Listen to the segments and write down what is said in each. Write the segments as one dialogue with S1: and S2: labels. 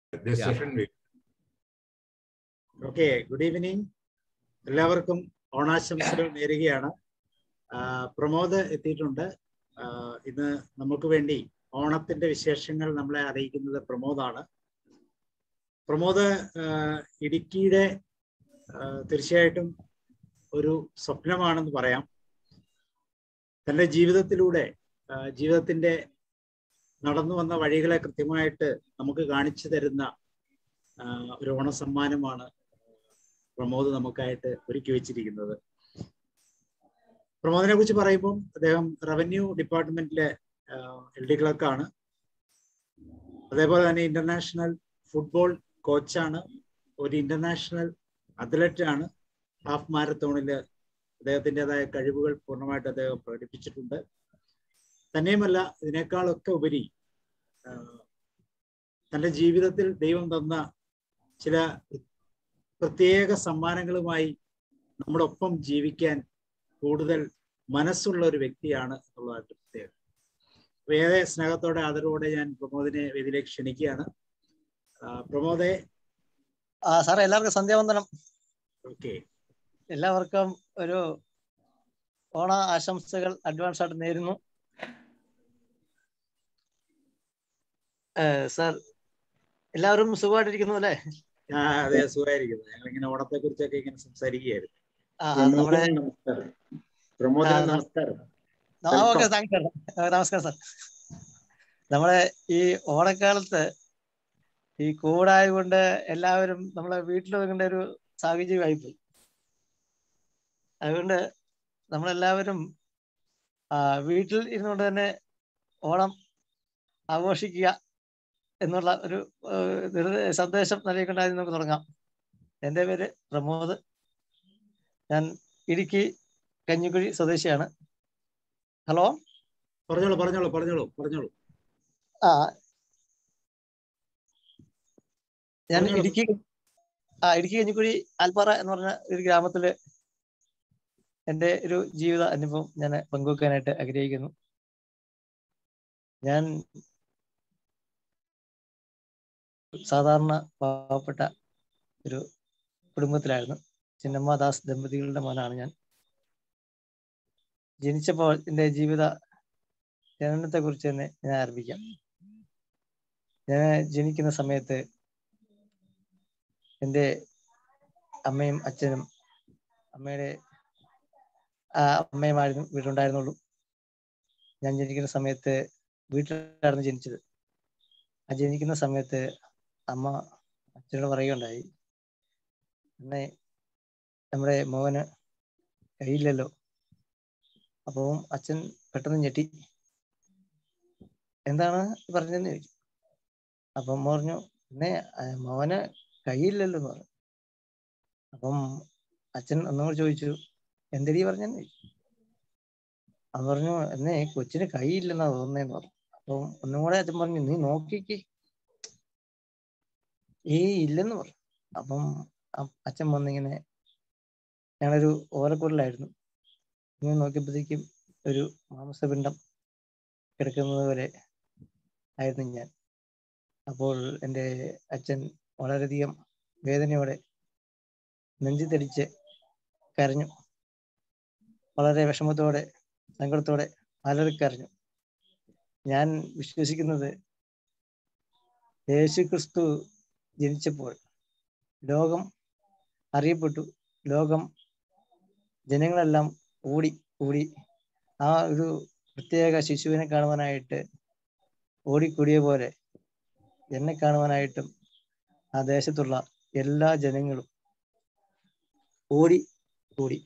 S1: this
S2: Yeah.
S1: session will
S3: okay good evening എല്ലാവർക്കും ഓണാശംസകൾ നേരുകയാണ് ആ, പ്രമോദ് എത്തിയിട്ടുണ്ട് ആ, ഇന്ന് നമുക്ക് വേണ്ടി ഓണത്തിന്റെ വിശേഷങ്ങൾ നമ്മളെ അറിയിക്കുന്നത് പ്രമോദാണ് പ്രമോദ് ആ, ഇടുക്കിയുടെ ആ, തീർച്ചയായിട്ടും ഒരു സ്വപ്നമാണെന്ന് പറയാം തന്റെ ജീവിതത്തിലൂടെ ആ, ജീവിതത്തിന്റെ നടന്നു വന്ന വഴികളെ കൃത്യമായിട്ട് നമുക്ക് കാണിച്ചു തരുന്ന ആ, ഒരു ഓണസമ്മാനമാണ് പ്രമോദ് നമുക്കായിട്ട് ഒരുക്കി വെച്ചിരിക്കുന്നത് പ്രമോദിനെ കുറിച്ച് പറയുമ്പോൾ അദ്ദേഹം റവന്യൂ ഡിപ്പാർട്ട്മെന്റിലെ എൽ ഡി ക്ലർക്കാണ് അതേപോലെ തന്നെ ഇന്റർനാഷണൽ ഫുട്ബോൾ കോച്ചാണ് ഒരു ഇന്റർനാഷണൽ അത്ലറ്റ് ആണ് ഹാഫ് മാരത്തോണിൽ അദ്ദേഹത്തിൻ്റെതായ കഴിവുകൾ പൂർണ്ണമായിട്ട് അദ്ദേഹം പ്രകടിപ്പിച്ചിട്ടുണ്ട് തന്നെയുമല്ല ഇതിനേക്കാളൊക്കെ ഉപരി ആ, തന്റെ ജീവിതത്തിൽ ദൈവം തന്ന ചില പ്രത്യേക സമ്മാനങ്ങളുമായി നമ്മുടെ ഒപ്പം ജീവിക്കാൻ കൂടുതൽ മനസ്സുള്ള ഒരു വ്യക്തിയാണ് എന്നുള്ളതായിട്ട് പ്രത്യേകം അപ്പൊ ഏറെ സ്നേഹത്തോടെ ആദരവോടെ ഞാൻ പ്രമോദിനെ വേദിയിലേക്ക് ക്ഷണിക്കുകയാണ് ആ, പ്രമോദെ
S4: ആ സാറേ എല്ലാവർക്കും സന്ധ്യാവന്ദനം
S3: ഓക്കെ
S4: എല്ലാവർക്കും ഒരു ഓണ ആശംസകൾ അഡ്വാൻസ് ആയിട്ട് നേരുന്നു സാർ എല്ലാവരും സുഖമായിട്ടിരിക്കുന്നു അല്ലേ
S3: ആ അതെ സുഖമായിരിക്കുന്നു ഞങ്ങൾ ഇങ്ങനെ ഓണത്തെ കുറിച്ചൊക്കെ ഇങ്ങനെ സംസാരിക്കുകയായിരുന്നു
S4: ആ നമ്മുടെ
S3: പ്രമോദിന് നമസ്കാരം പ്രമോദിന്
S4: ആ,
S3: നമസ്കാരം
S4: ഓക്കെ താങ്ക്സ് സാർ നമസ്കാരം സാർ നമ്മുടെ ഈ ഓണക്കാലത്ത് ഈ കൂടായത് കൊണ്ട് എല്ലാവരും നമ്മളെ വീട്ടിൽ വെക്കേണ്ട ഒരു സാഹചര്യമായിപ്പോയി അതുകൊണ്ട് നമ്മളെല്ലാവരും ആ, വീട്ടിൽ ഇരുന്നുകൊണ്ട് തന്നെ ഓണം ആഘോഷിക്കുക എന്നുള്ള ഒരു ഏഹ്, ഒരു സന്ദേശം നൽകിക്കൊണ്ടായി നമുക്ക് തുടങ്ങാം എൻ്റെ പേര് പ്രമോദ് ഞാൻ ഇടുക്കി കഞ്ഞിക്കുഴി സ്വദേശിയാണ് ഹലോ
S3: പറഞ്ഞോളൂ പറഞ്ഞോളൂ പറഞ്ഞോളൂ പറഞ്ഞോളൂ
S4: ആ ഞാൻ
S3: പറഞ്ഞോളൂ.
S4: ഇടുക്കി ആ ഇടുക്കി കഞ്ഞിക്കുഴി ആൽപ്പാറ എന്ന് പറഞ്ഞ ഒരു ഗ്രാമത്തില് എൻ്റെ ഒരു ജീവിത അനുഭവം ഞാൻ പങ്കുവെക്കാനായിട്ട് ആഗ്രഹിക്കുന്നു ഞാൻ സാധാരണ പാവപ്പെട്ട ഒരു കുടുംബത്തിലായിരുന്നു ചിന്നമ്മ ദാസ് ദമ്പതികളുടെ മോനാണ് ഞാൻ ജനിച്ചപ്പോൾ എൻ്റെ ജീവിത ജനനത്തെ കുറിച്ച് തന്നെ ഞാൻ ആരംഭിക്കാം ഞാൻ ജനിക്കുന്ന സമയത്ത് എൻ്റെ അമ്മയും അച്ഛനും അമ്മയുടെ ആ, അമ്മയുമായിരുന്നു വീട്ടിലുണ്ടായിരുന്നുള്ളൂ ഞാൻ ജനിക്കുന്ന സമയത്ത് വീട്ടിലായിരുന്നു ജനിച്ചത് ആ ജനിക്കുന്ന സമയത്ത് അമ്മ അച്ഛനോട് പറയുകയുണ്ടായി അന്നേ നമ്മുടെ മോന് കയ്യില്ലല്ലോ അപ്പം അച്ഛൻ പെട്ടെന്ന് ഞെട്ടി എന്താണ് പറഞ്ഞതെന്ന് ചോദിച്ചു അപ്പം അമ്മ പറഞ്ഞു എന്നെ മോന് കൈയില്ലല്ലോ എന്ന് പറഞ്ഞു അപ്പം അച്ഛൻ ഒന്നും കൂടി ചോദിച്ചു എന്തടി പറഞ്ഞെന്ന് ചോദിച്ചു അത് പറഞ്ഞു എന്നെ കൊച്ചിന് കൈയില്ലെന്നാ തോന്നുന്നേന്ന് പറഞ്ഞു അപ്പം ഒന്നും കൂടെ അച്ഛൻ പറഞ്ഞു നീ നോക്കിക്ക് ഏയ് ഇല്ലെന്ന് പറഞ്ഞു അപ്പം അ- അച്ഛൻ വന്നിങ്ങനെ ഞങ്ങളൊരു ഓലക്കുടലായിരുന്നു ഇങ്ങനെ നോക്കിയപ്പോഴത്തേക്കും ഒരു മാംസപിണ്ഡം കിടക്കുന്നത് പോലെ ആയിരുന്നു ഞാൻ അപ്പോൾ എൻ്റെ അച്ഛൻ വളരെയധികം വേദനയോടെ നെഞ്ചിത്തടിച്ച് കരഞ്ഞു വളരെ വിഷമത്തോടെ സങ്കടത്തോടെ അലറിക്കരഞ്ഞു ഞാൻ വിശ്വസിക്കുന്നത് യേശു ക്രിസ്തു ജനിച്ചപ്പോൾ ലോകം അറിയപ്പെട്ടു ലോകം ജനങ്ങളെല്ലാം ഓടി ഓടി ആ ഒരു പ്രത്യേക ശിശുവിനെ കാണുവാനായിട്ട് ഓടിക്കൂടിയ പോലെ എന്നെ കാണുവാനായിട്ടും ആ ദേശത്തുള്ള എല്ലാ ജനങ്ങളും ഓടി കൂടി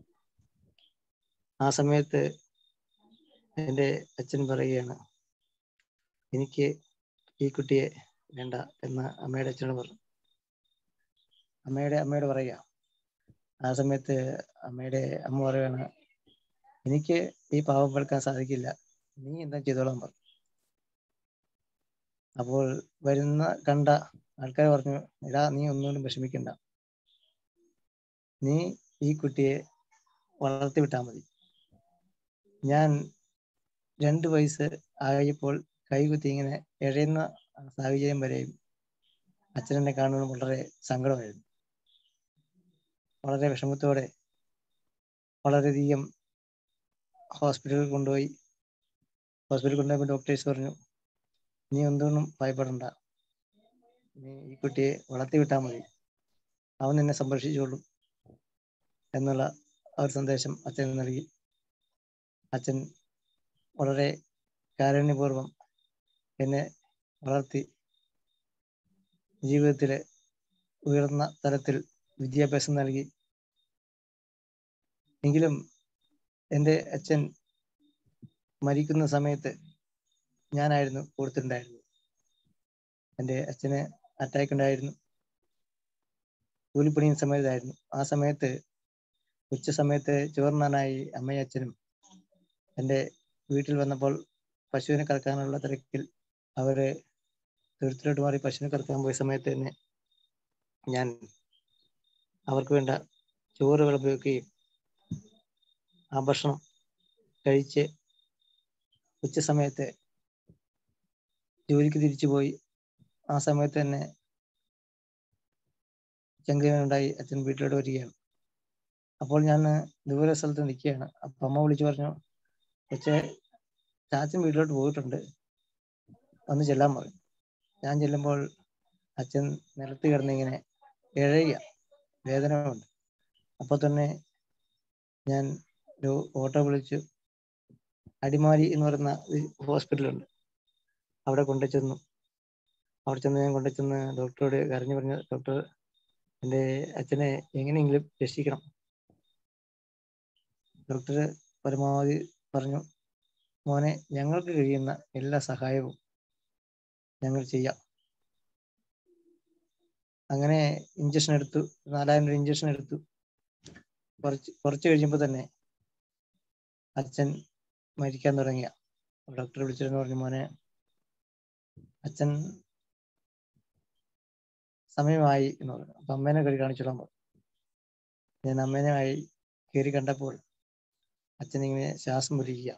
S4: ആ സമയത്ത് എൻ്റെ അച്ഛൻ പറയുകയാണ് എനിക്ക് ഈ കുട്ടിയെ വേണ്ട എന്ന് അമ്മയുടെ അച്ഛനോട് പറഞ്ഞു അമ്മയുടെ അമ്മയോട് പറയുക ആ സമയത്ത് അമ്മയുടെ അമ്മ പറയുകയാണ് എനിക്ക് ഈ പാവം വെളുക്കാൻ സാധിക്കില്ല നീ എന്താ ചെയ്തോളാൻ പറഞ്ഞു അപ്പോൾ വരുന്ന കണ്ട ആൾക്കാർ പറഞ്ഞു എടാ നീ ഒന്നുകൊണ്ടും വിഷമിക്കണ്ട നീ ഈ കുട്ടിയെ വളർത്തി വിട്ടാൽ മതി ഞാൻ രണ്ട് വയസ്സ് ആയപ്പോൾ കൈകുത്തി ഇങ്ങനെ എഴയുന്ന സാഹചര്യം വരെയും അച്ഛനെന്നെ കാണുന്നത് വളരെ സങ്കടമായിരുന്നു വളരെ വിഷമത്തോടെ വളരെയധികം ഹോസ്പിറ്റലിൽ കൊണ്ടുപോയി ഹോസ്പിറ്റലിൽ കൊണ്ടുപോയപ്പോൾ ഡോക്ടേഴ്സ് പറഞ്ഞു നീ എന്തൊന്നും ഭയപ്പെടണ്ട നീ ഈ കുട്ടിയെ വളർത്തി വിട്ടാൽ മതി അവൻ നിന്നെ സംരക്ഷിച്ചോളും എന്നുള്ള ആ ഒരു സന്ദേശം അച്ഛൻ നൽകി അച്ഛൻ വളരെ കാരുണ്യപൂർവ്വം എന്നെ വളർത്തി ജീവിതത്തിലെ ഉയർന്ന തലത്തിൽ വിദ്യാഭ്യാസം നൽകി എങ്കിലും എൻ്റെ അച്ഛൻ മരിക്കുന്ന സമയത്ത് ഞാനായിരുന്നു കൊടുത്തിട്ടുണ്ടായിരുന്നത് എൻ്റെ അച്ഛന് അറ്റാക്ക് ഉണ്ടായിരുന്നു കൂലിപ്പണിയും സമയത്തായിരുന്നു ആ സമയത്ത് ഉച്ച സമയത്ത് ചോറിനാനായി അമ്മയും അച്ഛനും എൻ്റെ വീട്ടിൽ വന്നപ്പോൾ പശുവിനെ കറക്കാനുള്ള തിരക്കിൽ അവര് തീർച്ചയായിട്ടും മാറി പശുവിനെ കറക്കാൻ പോയ സമയത്ത് തന്നെ ഞാൻ അവർക്ക് വേണ്ട ചോറ് വിളമ്പുകയും ആ ഭക്ഷണം കഴിച്ച് ഉച്ച സമയത്ത് ജോലിക്ക് തിരിച്ചു പോയി ആ സമയത്ത് തന്നെ ചങ്കുവേനുണ്ടായി അച്ഛൻ വീട്ടിലോട്ട് വരികയാണ് അപ്പോൾ ഞാൻ ദൂരെ സ്ഥലത്ത് നിൽക്കുകയാണ് അപ്പൊ അമ്മ വിളിച്ചു പറഞ്ഞു പക്ഷേ ചാച്ചൻ വീട്ടിലോട്ട് പോയിട്ടുണ്ട് ഒന്ന് ചെല്ലാൻ പറഞ്ഞു ഞാൻ ചെല്ലുമ്പോൾ അച്ഛൻ നിലത്ത് കിടന്നിങ്ങനെ ഇഴയുക വേദന ഉണ്ട് അപ്പോൾ തന്നെ ഞാൻ ഒരു ഓട്ടോ വിളിച്ചു അടിമാലി എന്ന് പറയുന്ന ഒരു ഹോസ്പിറ്റലുണ്ട് അവിടെ കൊണ്ടു ചെന്നു അവിടെ ചെന്ന് ഞാൻ കൊണ്ടു ചെന്ന് ഡോക്ടറോട് കരഞ്ഞു പറഞ്ഞു ഡോക്ടർ എൻ്റെ അച്ഛനെ എങ്ങനെയെങ്കിലും രക്ഷിക്കണം ഡോക്ടർ പരമാവധി പറഞ്ഞു മോനെ ഞങ്ങൾക്ക് കഴിയുന്ന എല്ലാ സഹായവും ഞങ്ങൾ ചെയ്യാം അങ്ങനെ ഇഞ്ചക്ഷൻ എടുത്തു നാലായിരം രൂപ ഇഞ്ചക്ഷൻ എടുത്തു കുറച്ച് കുറച്ച് കഴിയുമ്പോൾ തന്നെ അച്ഛൻ മരിക്കാൻ തുടങ്ങിയ ഡോക്ടറെ വിളിച്ചിരുന്നു പറഞ്ഞു മോനെ അച്ഛൻ സമയമായി എന്ന് പറഞ്ഞു അപ്പൊ അമ്മേനെ കയറി കാണിച്ചോളാൻ പറഞ്ഞു ഞാൻ അമ്മേനെ ആയി കയറി കണ്ടപ്പോൾ അച്ഛൻ ഇങ്ങനെ ശ്വാസം വലിക്കുക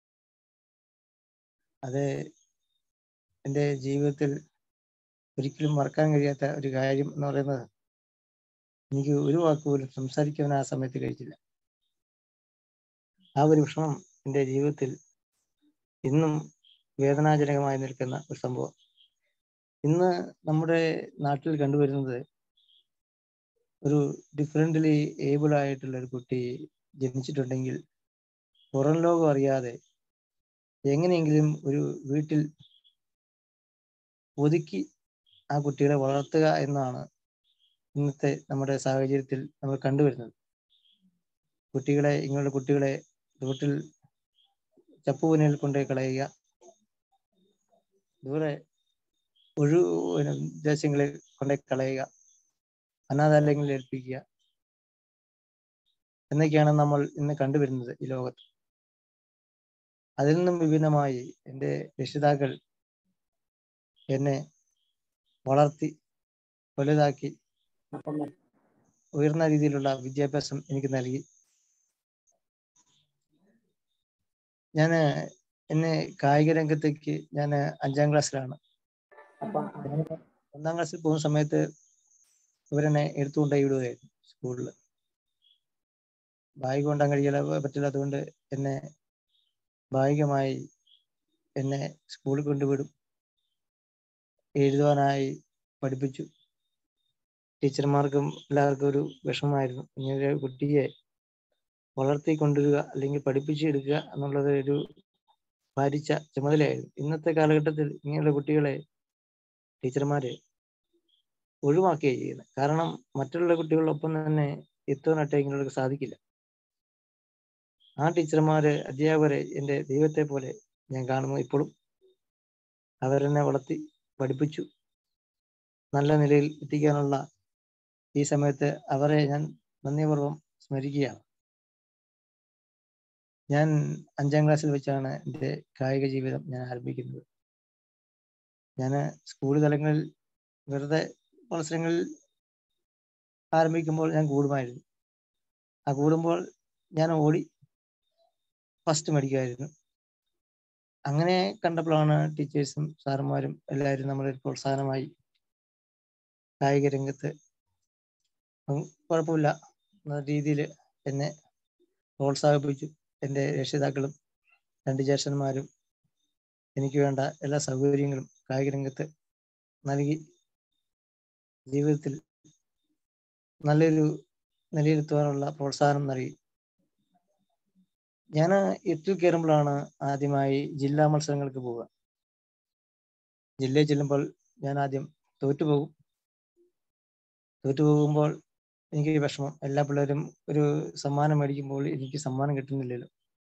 S4: അത് എൻ്റെ ജീവിതത്തിൽ ഒരിക്കലും മറക്കാൻ കഴിയാത്ത ഒരു കാര്യം എന്ന് പറയുന്നത് എനിക്ക് ഒരു വാക്ക് പോലും സംസാരിക്കാൻ ആ സമയത്ത് കഴിച്ചില്ല ആ ഒരു വിഷമം എൻ്റെ ജീവിതത്തിൽ ഇന്നും വേദനാജനകമായി നിൽക്കുന്ന ഒരു സംഭവം ഇന്ന് നമ്മുടെ നാട്ടിൽ കണ്ടുവരുന്നത് ഒരു ഡിഫറൻ്റ്ലി ഏബിൾ ആയിട്ടുള്ള ഒരു കുട്ടി ജനിച്ചിട്ടുണ്ടെങ്കിൽ പുറം ലോകം അറിയാതെ എങ്ങനെയെങ്കിലും ഒരു വീട്ടിൽ ഒതുക്കി ആ കുട്ടികളെ വളർത്തുക എന്നാണ് ഇന്നത്തെ നമ്മുടെ സാഹചര്യത്തിൽ നമ്മൾ കണ്ടുവരുന്നത് കുട്ടികളെ ഇങ്ങനെയുള്ള കുട്ടികളെ റോട്ടിൽ ചപ്പുപുനയിൽ കൊണ്ടുപോയി കളയുക ദൂരെ ഒഴു ദേശങ്ങളിൽ കൊണ്ടുപോയി കളയുക അനാഥാലയങ്ങളിൽ ഏൽപ്പിക്കുക എന്നൊക്കെയാണ് നമ്മൾ ഇന്ന് കണ്ടുവരുന്നത് ഈ ലോകത്ത് അതിൽ നിന്നും വിഭിന്നമായി എൻ്റെ രക്ഷിതാക്കൾ എന്നെ വളർത്തി വലുതാക്കി ഉയർന്ന രീതിയിലുള്ള വിദ്യാഭ്യാസം എനിക്ക് നൽകി ഞാൻ എന്നെ കായിക രംഗത്തേക്ക് ഞാൻ അഞ്ചാം ക്ലാസ്സിലാണ് അപ്പം ഞാൻ ഒന്നാം ക്ലാസ്സിൽ പോകുന്ന സമയത്ത് ഇവരെന്നെ എടുത്തുകൊണ്ടുപോയി വിടുകയായിരുന്നു സ്കൂളിൽ ബാഗ് കൊണ്ടാൻ കഴിയില്ല പറ്റില്ല അതുകൊണ്ട് എന്നെ ഭാഗികമായി എന്നെ സ്കൂളിൽ കൊണ്ടുവിടും എഴുതുവാനായി പഠിപ്പിച്ചു ടീച്ചർമാർക്കും എല്ലാവർക്കും ഒരു വിഷമമായിരുന്നു ഇങ്ങനെ ഒരു കുട്ടിയെ വളർത്തി കൊണ്ടുവരിക അല്ലെങ്കിൽ പഠിപ്പിച്ചെടുക്കുക എന്നുള്ളത് ഒരു ഭാരിച്ച ചുമതലയായിരുന്നു ഇന്നത്തെ കാലഘട്ടത്തിൽ ഇങ്ങനെയുള്ള കുട്ടികളെ ടീച്ചർമാര് ഒഴിവാക്കുകയാണ് ചെയ്യുന്നത് കാരണം മറ്റുള്ള കുട്ടികളൊപ്പം തന്നെ എത്തുവാനായിട്ട് ഇങ്ങനെയുള്ള സാധിക്കില്ല ആ ടീച്ചർമാര് അധ്യാപകരെ എൻ്റെ ദൈവത്തെ പോലെ ഞാൻ കാണുന്നു ഇപ്പോഴും അവരെന്നെ വളർത്തി പഠിപ്പിച്ചു നല്ല നിലയിൽ എത്തിക്കാനുള്ള ഈ സമയത്ത് അവരെ ഞാൻ നന്ദിപൂർവ്വം സ്മരിക്കുകയാണ് ഞാൻ അഞ്ചാം ക്ലാസ്സിൽ വെച്ചാണ് എൻ്റെ കായിക ജീവിതം ഞാൻ ആരംഭിക്കുന്നത് ഞാൻ സ്കൂൾ തലങ്ങളിൽ വെറുതെ മത്സരങ്ങളിൽ ആരംഭിക്കുമ്പോൾ ഞാൻ കൂടുമായിരുന്നു ആ കൂടുമ്പോൾ ഞാൻ ഓടി ഫസ്റ്റ് മേടിക്കുമായിരുന്നു അങ്ങനെ കണ്ടപ്പോഴാണ് ടീച്ചേഴ്സും സാറന്മാരും എല്ലാവരും നമ്മളെ പ്രോത്സാഹനമായി കായിക രംഗത്ത് ഉം കുഴപ്പമില്ല എന്ന രീതിയിൽ എന്നെ പ്രോത്സാഹിപ്പിച്ചു എൻ്റെ രക്ഷിതാക്കളും രണ്ട് ജ്യേഷ്ഠന്മാരും എനിക്ക് വേണ്ട എല്ലാ സൗകര്യങ്ങളും കായിക രംഗത്ത് നൽകി ജീവിതത്തിൽ നല്ലൊരു നിലയിരുത്തുവാനുള്ള പ്രോത്സാഹനം നൽകി ഞാൻ എട്ടിൽ കയറുമ്പോഴാണ് ആദ്യമായി ജില്ലാ മത്സരങ്ങൾക്ക് പോവുക ജില്ലയിൽ ചെല്ലുമ്പോൾ ഞാൻ ആദ്യം തോറ്റുപോകും തോറ്റുപോകുമ്പോൾ എനിക്ക് വിഷമം എല്ലാ പിള്ളേരും ഒരു സമ്മാനം മേടിക്കുമ്പോൾ എനിക്ക് സമ്മാനം കിട്ടുന്നില്ലല്ലോ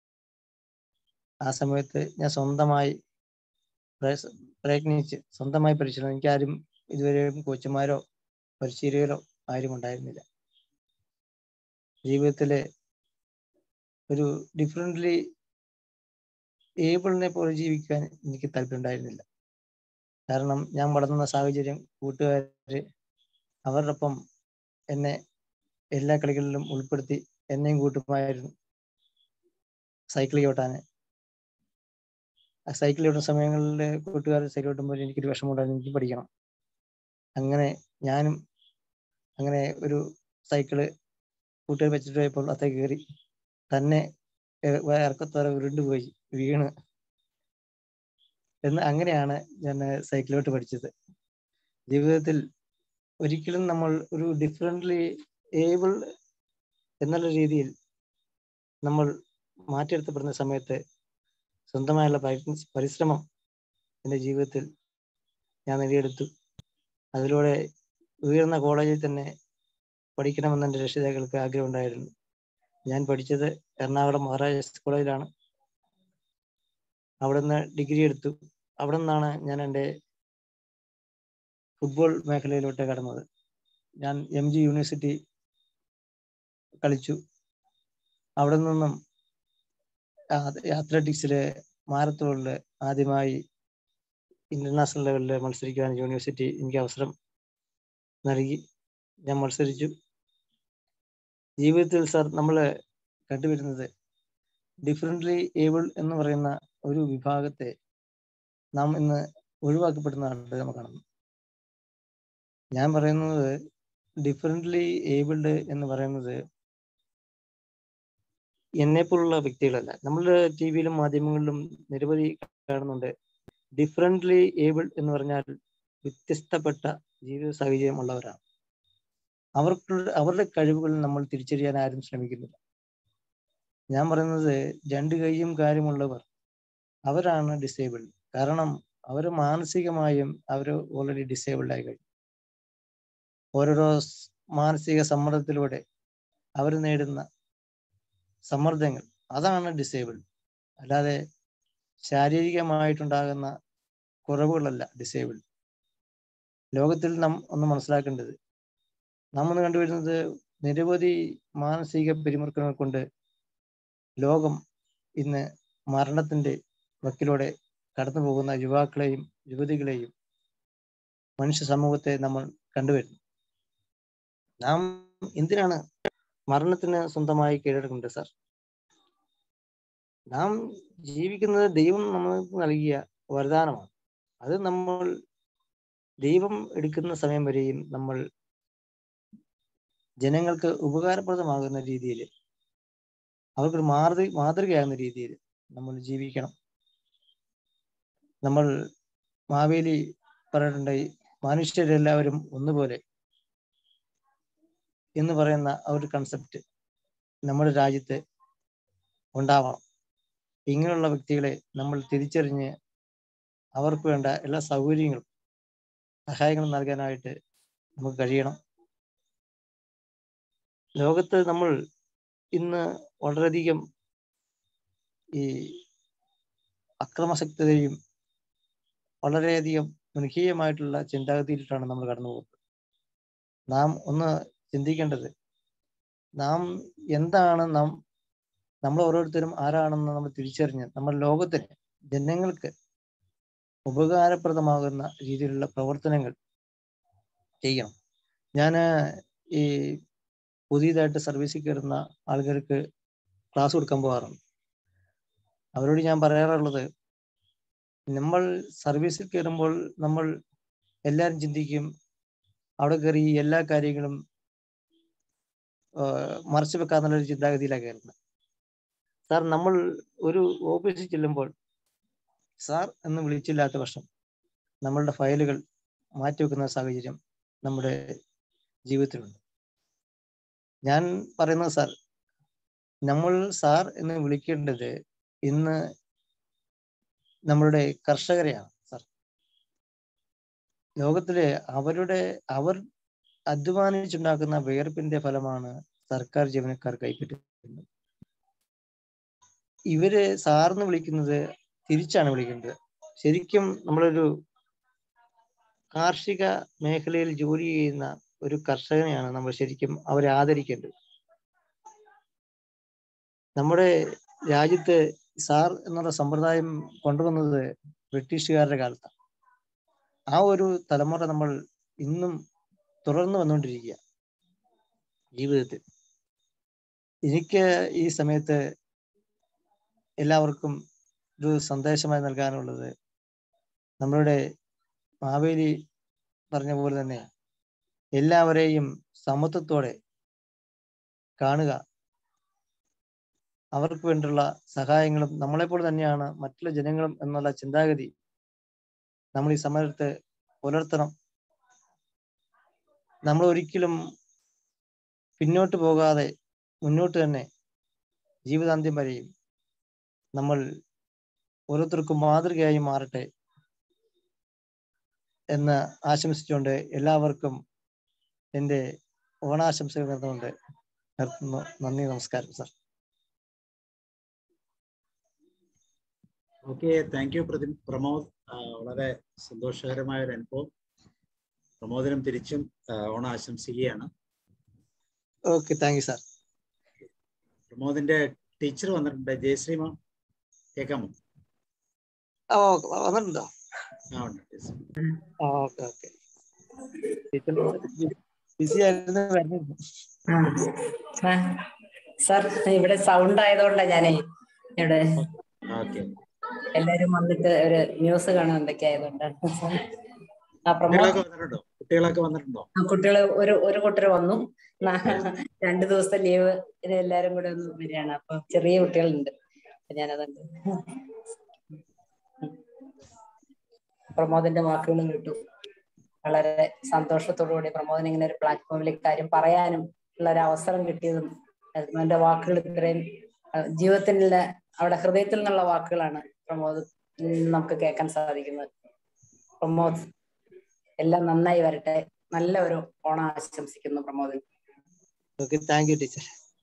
S4: ആ സമയത്ത് ഞാൻ സ്വന്തമായി പ്രയസ- പ്രയത്നിച്ച് സ്വന്തമായി പരിശീലനം എനിക്കാരും ഇതുവരെയും കോച്ചുമാരോ പരിശീലകരോ ആരും ഉണ്ടായിരുന്നില്ല ജീവിതത്തിലെ ഒരു ഡിഫറെന്റ്ലി ഏബിളിനെ പോലെ ജീവിക്കാൻ എനിക്ക് താല്പര്യം ഉണ്ടായിരുന്നില്ല കാരണം ഞാൻ വളർന്ന സാഹചര്യം കൂട്ടുകാര് അവരുടെ ഒപ്പം എന്നെ എല്ലാ കളികളിലും ഉൾപ്പെടുത്തി എന്നെയും കൂട്ടുമായിരുന്നു സൈക്കിൾ ചവിട്ടാന് ആ സൈക്കിൾ ചവിട്ടുന്ന സമയങ്ങളിൽ കൂട്ടുകാർ സൈക്കിൾ ചവിട്ടുമ്പോൾ എനിക്കൊരു വിഷമമുണ്ടായിരുന്നു എനിക്ക് പഠിക്കണം അങ്ങനെ ഞാനും അങ്ങനെ ഒരു സൈക്കിള് കൂട്ടുകാർ വെച്ചിട്ട് പോയപ്പോൾ അത്തേ കയറി തന്നെ ഏ- വേ- ഇറക്കത്തോടെ ഉരുണ്ട് പോയി വീണ് എന്ന് അങ്ങനെയാണ് ഞാൻ സൈക്കിളോട്ട് പഠിച്ചത് ജീവിതത്തിൽ ഒരിക്കലും നമ്മൾ ഒരു ഡിഫറെന്റ്ലി ഏബിൾ എന്നുള്ള രീതിയിൽ നമ്മൾ മാറ്റിയെടുത്തപ്പെടുന്ന സമയത്ത് സ്വന്തമായുള്ള പരി- പരിശ്രമം എൻ്റെ ജീവിതത്തിൽ ഞാൻ നേടിയെടുത്തു അതിലൂടെ ഉയർന്ന കോളേജിൽ തന്നെ പഠിക്കണമെന്ന് എൻ്റെ രക്ഷിതാക്കൾക്ക് ആഗ്രഹമുണ്ടായിരുന്നു ഞാൻ പഠിച്ചത് എറണാകുളം മഹാരാജാസ് കോളേജിലാണ് അവിടെ നിന്ന് ഡിഗ്രി എടുത്തു അവിടെ നിന്നാണ് ഞാൻ എൻ്റെ ഫുട്ബോൾ മേഖലയിലോട്ട് കടന്നത് ഞാൻ എം ജി യൂണിവേഴ്സിറ്റി കളിച്ചു അവിടെ നിന്നും അത്ലറ്റിക്സില് മാരത്തോണില് ആദ്യമായി ഇന്റർനാഷണൽ ലെവലിൽ മത്സരിക്കാൻ യൂണിവേഴ്സിറ്റി എനിക്ക് അവസരം നൽകി ഞാൻ മത്സരിച്ചു ജീവിതത്തിൽ സാർ നമ്മൾ കണ്ടുവരുന്നത് ഡിഫറെന്റ്ലി ഏബിൾ എന്ന് പറയുന്ന ഒരു വിഭാഗത്തെ നാം ഇന്ന് ഒഴിവാക്കപ്പെടുന്നതായിട്ട് നമുക്ക് കാണുന്നു ഞാൻ പറയുന്നത് ഡിഫറെന്റ്ലി ഏബിൾഡ് എന്ന് പറയുന്നത് എന്നെപ്പോലുള്ള വ്യക്തികളല്ല നമ്മളുടെ ടി വിയിലും മാധ്യമങ്ങളിലും നിരവധി കാണുന്നുണ്ട് ഡിഫറെന്റ്ലി ഏബിൾ എന്ന് പറഞ്ഞാൽ വ്യത്യസ്തപ്പെട്ട ജീവിത സാഹചര്യം ഉള്ളവരാണ് അവർക്ക് അവരുടെ കഴിവുകൾ നമ്മൾ തിരിച്ചറിയാൻ ആരും ശ്രമിക്കുന്നില്ല ഞാൻ പറയുന്നത് രണ്ട് കൈയും കാര്യമുള്ളവർ അവരാണ് ഡിസേബിൾഡ് കാരണം അവർ മാനസികമായും അവർ ഓൾറെഡി ഡിസേബിൾഡ് ആയി കഴിഞ്ഞു ഓരോരോ സ് മാനസിക സമ്മർദ്ദത്തിലൂടെ അവർ നേടുന്ന സമ്മർദ്ദങ്ങൾ അതാണ് ഡിസേബിൾ അല്ലാതെ ശാരീരികമായിട്ടുണ്ടാകുന്ന കുറവുകളല്ല ഡിസേബിൾ ലോകത്തിൽ നാം ഒന്ന് മനസ്സിലാക്കേണ്ടത് നാം ഒന്ന് കണ്ടുവരുന്നത് നിരവധി മാനസിക പിരിമുറുക്കങ്ങൾ കൊണ്ട് ലോകം ഇന്ന് മരണത്തിന്റെ വക്കിലൂടെ കടന്നു പോകുന്ന യുവാക്കളെയും യുവതികളെയും മനുഷ്യ സമൂഹത്തെ നമ്മൾ കണ്ടുവരുന്നു നാം എന്തിനാണ് മരണത്തിന് സ്വന്തമായി കീഴടക്കുന്നത് സാർ നാം ജീവിക്കുന്നത് ദൈവം നമ്മൾക്ക് നൽകിയ വരദാനമാണ് അത് നമ്മൾ ദൈവം എടുക്കുന്ന സമയം വരെയും നമ്മൾ ജനങ്ങൾക്ക് ഉപകാരപ്രദമാകുന്ന രീതിയിൽ അവർക്കൊരു മാതൃ മാതൃകയാകുന്ന രീതിയിൽ നമ്മൾ ജീവിക്കണം നമ്മൾ മാവേലി പറഞ്ഞിട്ടുണ്ടായി മനുഷ്യരെല്ലാവരും ഒന്നുപോലെ എന്ന് പറയുന്ന ആ ഒരു കൺസെപ്റ്റ് നമ്മുടെ രാജ്യത്ത് ഉണ്ടാവണം ഇങ്ങനെയുള്ള വ്യക്തികളെ നമ്മൾ തിരിച്ചറിഞ്ഞ് അവർക്ക് വേണ്ട എല്ലാ സൗകര്യങ്ങളും സഹായങ്ങളും നൽകാനായിട്ട് നമുക്ക് കഴിയണം ലോകത്ത് നമ്മൾ ഇന്ന് വളരെയധികം ഈ അക്രമശക്തതയും വളരെയധികം മൃഗീയമായിട്ടുള്ള ചിന്താഗതിയിലാണ് നമ്മൾ കടന്നു പോകുന്നത് നാം ഒന്ന് ചിന്തിക്കേണ്ടത് നാം എന്താണ് നാം നമ്മൾ ഓരോരുത്തരും ആരാണെന്ന് നമ്മൾ തിരിച്ചറിഞ്ഞ് നമ്മൾ ലോകത്തിന് ജനങ്ങൾക്ക് ഉപകാരപ്രദമാകുന്ന രീതിയിലുള്ള പ്രവർത്തനങ്ങൾ ചെയ്യണം ഞാൻ ഈ പുതിയതായിട്ട് സർവീസിൽ കയറുന്ന ആളുകൾക്ക് ക്ലാസ് കൊടുക്കാൻ പോകാറുണ്ട് അവരോട് ഞാൻ പറയാറുള്ളത് നമ്മൾ സർവീസിൽ കയറുമ്പോൾ നമ്മൾ എല്ലാവരും ചിന്തിക്കും അവിടെ കയറി ഈ എല്ലാ കാര്യങ്ങളും മറച്ചു വെക്കാന്നുള്ള ഒരു ചിന്താഗതിയിലാണ് കയറുന്നത് സാർ നമ്മൾ ഒരു ഓഫീസിൽ ചെല്ലുമ്പോൾ സാർ എന്ന് വിളിച്ചില്ലാത്ത പക്ഷം നമ്മളുടെ ഫയലുകൾ മാറ്റിവെക്കുന്ന സാഹചര്യം നമ്മുടെ ജീവിതത്തിലുണ്ട് ഞാൻ പറയുന്നത് സാർ നമ്മൾ സാർ എന്ന് വിളിക്കേണ്ടത് ഇന്ന് നമ്മളുടെ കർഷകരെയാണ് സാർ ലോകത്തിലെ അവരുടെ അവർ അധ്വാനിച്ചുണ്ടാക്കുന്ന വിയർപ്പിന്റെ ഫലമാണ് സർക്കാർ ജീവനക്കാർ കൈപ്പറ്റുന്നത് ഇവര് സാർന്ന് വിളിക്കുന്നത് തിരിച്ചാണ് വിളിക്കുന്നത് ശരിക്കും നമ്മളൊരു കാർഷിക മേഖലയിൽ ജോലി ചെയ്യുന്ന ഒരു കർഷകനെയാണ് നമ്മൾ ശരിക്കും അവരെ ആദരിക്കേണ്ടത് നമ്മുടെ രാജ്യത്ത് സാർ എന്നുള്ള സമ്പ്രദായം കൊണ്ടുവന്നത് ബ്രിട്ടീഷുകാരുടെ കാലത്താണ് ആ ഒരു തലമുറ നമ്മൾ ഇന്നും തുടർന്ന് വന്നുകൊണ്ടിരിക്കുക ജീവിതത്തിൽ എനിക്ക് ഈ സമയത്ത് എല്ലാവർക്കും ഒരു സന്ദേശമായി നൽകാനുള്ളത് നമ്മളുടെ മാവേലി പറഞ്ഞ പോലെ തന്നെ എല്ലാവരെയും സമത്വത്തോടെ കാണുക അവർക്ക് വേണ്ടിയുള്ള സഹായങ്ങളും നമ്മളെപ്പോലെ തന്നെയാണ് മറ്റുള്ള ജനങ്ങളും എന്നുള്ള ചിന്താഗതി നമ്മൾ ഈ സമരത്ത് പുലർത്തണം നമ്മൾ ഒരിക്കലും പിന്നോട്ട് പോകാതെ മുന്നോട്ട് തന്നെ ജീവിതാന്ത്യം വരെയും നമ്മൾ ഓരോരുത്തർക്കും മാതൃകയായി മാറട്ടെ എന്ന് ആശംസിച്ചുകൊണ്ട് എല്ലാവർക്കും എൻ്റെ ഓണാശംസകൾ നേർന്നുകൊണ്ട് നിർത്തുന്നു നന്ദി നമസ്കാരം സാർ
S3: ഓക്കെ താങ്ക് യു പ്രതി പ്രമോദ് ആ, വളരെ സന്തോഷകരമായ ഒരു അനുഭവം പ്രമോദിനും തിരിച്ചും ആ, ഓണം ആശംസിക്കുകയാണ്
S4: ഓക്കെ താങ്ക് യു സാർ
S3: പ്രമോദിന്റെ ടീച്ചർ വന്നിട്ടുണ്ട് ജയശ്രീ മാം കേൾക്കാമോ
S4: ആ വന്നിട്ടുണ്ടോ
S3: ആ ഉണ്ട് ടീച്ചർ.
S4: ആ ഓക്കെ ഓക്കെ ബിസി ആയിരുന്നു വരുന്നില്ല
S1: ആ. സാർ ഇവിടെ സൗണ്ട് ആയതുകൊണ്ടാ ഞാനേ ഇവിടെ
S3: ഓക്കെ
S1: എല്ലാരും വന്നിട്ട് ഒരു ന്യൂസ് കാണാൻ എന്തൊക്കെ ആയതുകൊണ്ടാണ് ആ പ്രമോദ്
S3: കുട്ടികളൊക്കെ വന്നിട്ടുണ്ടോ കുട്ടികളൊക്കെ വന്നിട്ടുണ്ടോ
S1: കുട്ടികള് ഒരു ഒരു കൂട്ടര് വന്നു നാ- രണ്ടു ദിവസത്തെ ലീവ് എല്ലാരും കൂടെ ഒന്ന് വരികയാണ് അപ്പൊ ചെറിയ കുട്ടികളുണ്ട് അപ്പൊ ഞാനതുണ്ട് പ്രമോദിന്റെ വാക്കുകൾ കേട്ടു വളരെ സന്തോഷത്തോടുകൂടി പ്രമോദിന് ഇങ്ങനെ ഒരു പ്ലാറ്റ്ഫോമിൽ കാര്യം പറയാനും ഉള്ള ഒരു അവസരം കിട്ടിയതും അതിന്റെ വാക്കുകൾ ഇത്രയും അഹ് ജീവിതത്തിലുള്ള അവിടെ ഹൃദയത്തിൽ നിന്നുള്ള വാക്കുകളാണ് പ്രമോദ് ഉം നമുക്ക് കേൾക്കാൻ സാധിക്കുന്നത് പ്രമോദ് എല്ലാം നന്നായി വരട്ടെ നല്ല ഒരു ഓണം ആശംസിക്കുന്നു Pramod
S4: okay thank you teacher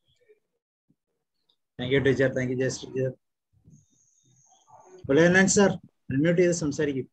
S3: thank you teacher thank you Jayasree teacher ഉലയനാൻ സാർ അൺമ്യൂട്ട് ചെയ്ത് സംസാരിക്കും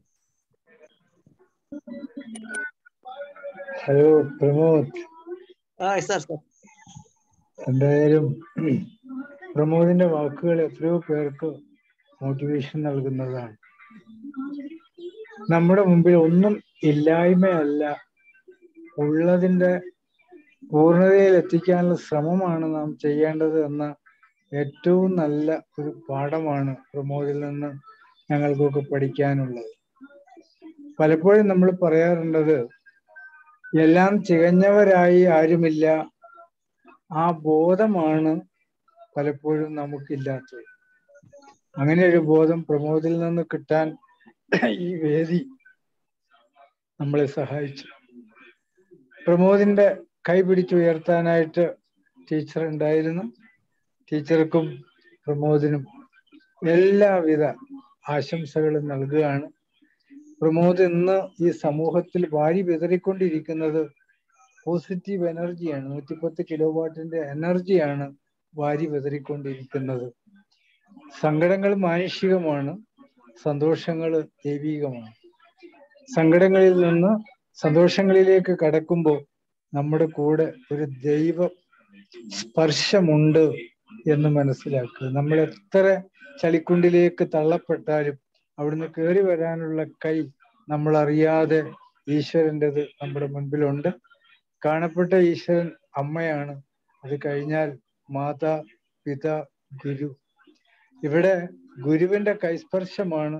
S2: ഹലോ പ്രമോദ്
S4: ആ സാർ സാർ
S2: എന്തായാലും പ്രമോദിന്റെ വാക്കുകൾ എത്രയോ പേർക്ക് മോട്ടിവേഷൻ നൽകുന്നതാണ് നമ്മുടെ മുമ്പിൽ ഒന്നും ഇല്ലായ്മയല്ല ഉള്ളതിന്റെ പൂർണ്ണതയിൽ എത്തിക്കാനുള്ള ശ്രമമാണ് നാം ചെയ്യേണ്ടത് എന്ന ഏറ്റവും നല്ല ഒരു പാഠമാണ് പ്രമോദിൽ നിന്ന് ഞങ്ങൾക്കൊക്കെ പഠിക്കാനുള്ളത് പലപ്പോഴും നമ്മൾ പറയാറുള്ളത് എല്ലാം തികഞ്ഞവരായി ആരുമില്ല ആ ബോധമാണ് പലപ്പോഴും നമുക്കില്ലാത്തത് അങ്ങനെ ഒരു ബോധം പ്രമോദിൽ നിന്ന് കിട്ടാൻ ഈ വേദി നമ്മളെ സഹായിച്ചു പ്രമോദിന്റെ കൈ പിടിച്ചുയർത്താനായിട്ട് ടീച്ചർ ഉണ്ടായിരുന്നു ടീച്ചർക്കും പ്രമോദിനും എല്ലാവിധ ആശംസകളും നൽകുകയാണ് പ്രമോദ് ഇന്ന് ഈ സമൂഹത്തിൽ വാരി വിതറിക്കൊണ്ടിരിക്കുന്നത് പോസിറ്റീവ് എനർജിയാണ് നൂറ്റിപ്പത്ത് കിലോ വാട്ടിന്റെ എനർജിയാണ് വാരി വിതറിക്കൊണ്ടിരിക്കുന്നത് സങ്കടങ്ങൾ മാനുഷികമാണ് സന്തോഷങ്ങൾ ദൈവികമാണ് സങ്കടങ്ങളിൽ നിന്ന് സന്തോഷങ്ങളിലേക്ക് കടക്കുമ്പോൾ നമ്മുടെ കൂടെ ഒരു ദൈവ സ്പർശമുണ്ട് എന്ന് മനസ്സിലാക്കുക നമ്മൾ എത്ര ചളിക്കുണ്ടിലേക്ക് തള്ളപ്പെട്ടാലും അവിടുന്ന് കയറി വരാനുള്ള കൈ നമ്മൾ അറിയാതെ ഈശ്വരൻ്റെത് നമ്മുടെ മുൻപിലുണ്ട് കാണപ്പെട്ട ഈശ്വരൻ അമ്മയാണ് അത് കഴിഞ്ഞാൽ മാതാ പിത ഗുരു ഇവിടെ ഗുരുവിന്റെ കൈസ്പർശമാണ് കൂടുതൽ ഏറ്റത് എന്ന് പറയാതിരിക്കാൻ വയ്യ എല്ലാവിധ ആശംസകളും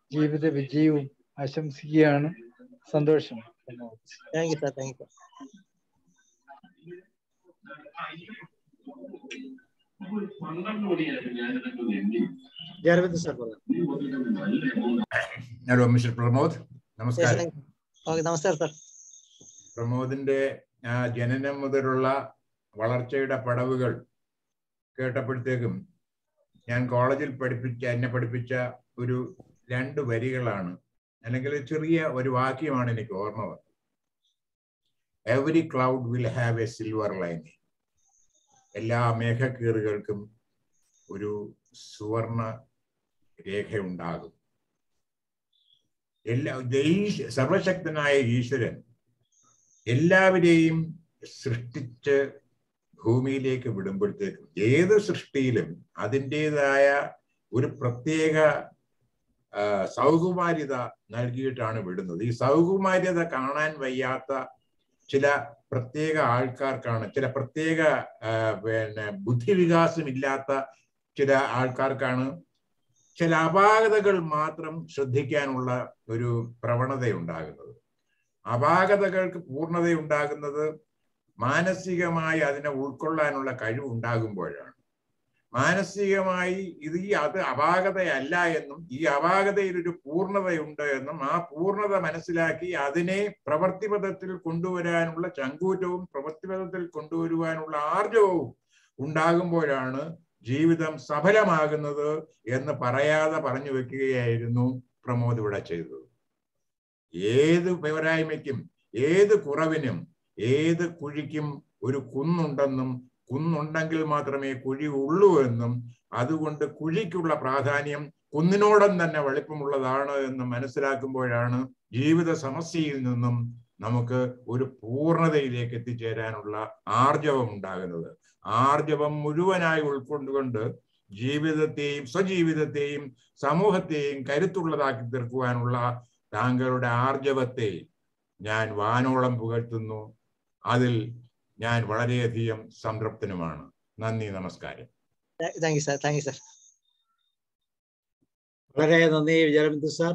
S2: ജീവിത വിജയവും ആശംസിക്കുകയാണ് സന്തോഷം
S4: thank you sir thank you
S3: Jayaravind sir പറഞ്ഞു
S5: ഹലോ മിസ്റ്റർ പ്രമോദ് നമസ്കാരം
S4: ഓക്കെ നമസ്കാരം സാർ
S5: പ്രമോദിന്റെ ആ ജനനം മുതലുള്ള വളർച്ചയുടെ പടവുകൾ കേട്ടപ്പോഴത്തേക്കും ഞാൻ കോളേജിൽ പഠിപ്പിച്ച എന്നെ പഠിപ്പിച്ച ഒരു രണ്ട് വരികളാണ് അല്ലെങ്കിൽ ചെറിയ ഒരു വാക്യമാണ് എനിക്ക് ഓർമ്മ വന്നത് every cloud will have a silver lining എല്ലാ മേഘക്കീറുകൾക്കും ഒരു സുവർണ രേഖയുണ്ടാകും എല്ലാ ദൈ- സർവശക്തനായ ഈശ്വരൻ എല്ലാവരെയും സൃഷ്ടിച്ച് ഭൂമിയിലേക്ക് വിടുമ്പോഴത്തേക്കും ഏത് സൃഷ്ടിയിലും അതിൻ്റെതായ ഒരു പ്രത്യേക ആ, സൗകുമാര്യത നൽകിയിട്ടാണ് വിടുന്നത് ഈ സൗകുമാര്യത കാണാൻ വയ്യാത്ത ചില പ്രത്യേക ആൾക്കാർക്കാണ് ചില പ്രത്യേക ആ, പിന്നെ ബുദ്ധിവികാസമില്ലാത്ത ചില ആൾക്കാർക്കാണ് ചില അപാകതകൾ മാത്രം ശ്രദ്ധിക്കാനുള്ള ഒരു പ്രവണത ഉണ്ടാകുന്നത് അപാകതകൾക്ക് പൂർണ്ണത ഉണ്ടാകുന്നത് മാനസികമായി അതിനെ ഉൾക്കൊള്ളാനുള്ള കഴിവ് ഉണ്ടാകുമ്പോഴാണ് മാനസികമായി ഇത് ഈ അത് അപാകതയല്ല എന്നും ഈ അപാകതയിൽ ഒരു പൂർണ്ണതയുണ്ട് എന്നും ആ പൂർണ്ണത മനസ്സിലാക്കി അതിനെ പ്രവർത്തിപഥത്തിൽ കൊണ്ടുവരാനുള്ള ചങ്കൂറ്റവും പ്രവർത്തിപഥത്തിൽ കൊണ്ടുവരുവാനുള്ള ആർജവവും ഉണ്ടാകുമ്പോഴാണ് ജീവിതം സഫലമാകുന്നത് എന്ന് പറയാതെ പറഞ്ഞു വെക്കുകയായിരുന്നു പ്രമോദ് ഇവിടെ ചെയ്തത് ഏത് പോരായ്മയ്ക്കും ഏത് കുറവിനും ഏത് കുഴിക്കും ഒരു കുന്നുണ്ടെന്നും കുന്നുണ്ടെങ്കിൽ മാത്രമേ കുഴി ഉള്ളൂ എന്നും അതുകൊണ്ട് കുഴിക്കുള്ള പ്രാധാന്യം കുന്നിനോടം തന്നെ വലിപ്പമുള്ളതാണ് എന്ന് മനസ്സിലാക്കുമ്പോഴാണ് ജീവിത സമസ്യയിൽ നിന്നും നമുക്ക് ഒരു പൂർണ്ണതയിലേക്ക് എത്തിച്ചേരാനുള്ള ആർജവം ഉണ്ടാകുന്നത് ആർജവം മുഴുവനായി ഉൾക്കൊണ്ടുകൊണ്ട് ജീവിതത്തെയും സ്വജീവിതത്തെയും സമൂഹത്തെയും കരുത്തുള്ളതാക്കി തീർക്കുവാനുള്ള താങ്കളുടെ ആർജവത്തെ ഞാൻ വാനോളം പുകഴ്ത്തുന്നു അതിൽ ഞാൻ വളരെയധികം സംതൃപ്തനുമാണ് നന്ദി നമസ്കാരം
S4: thank you sir thank you sir
S3: വളരെ നന്ദി വിജയരവിന്ദ് സാർ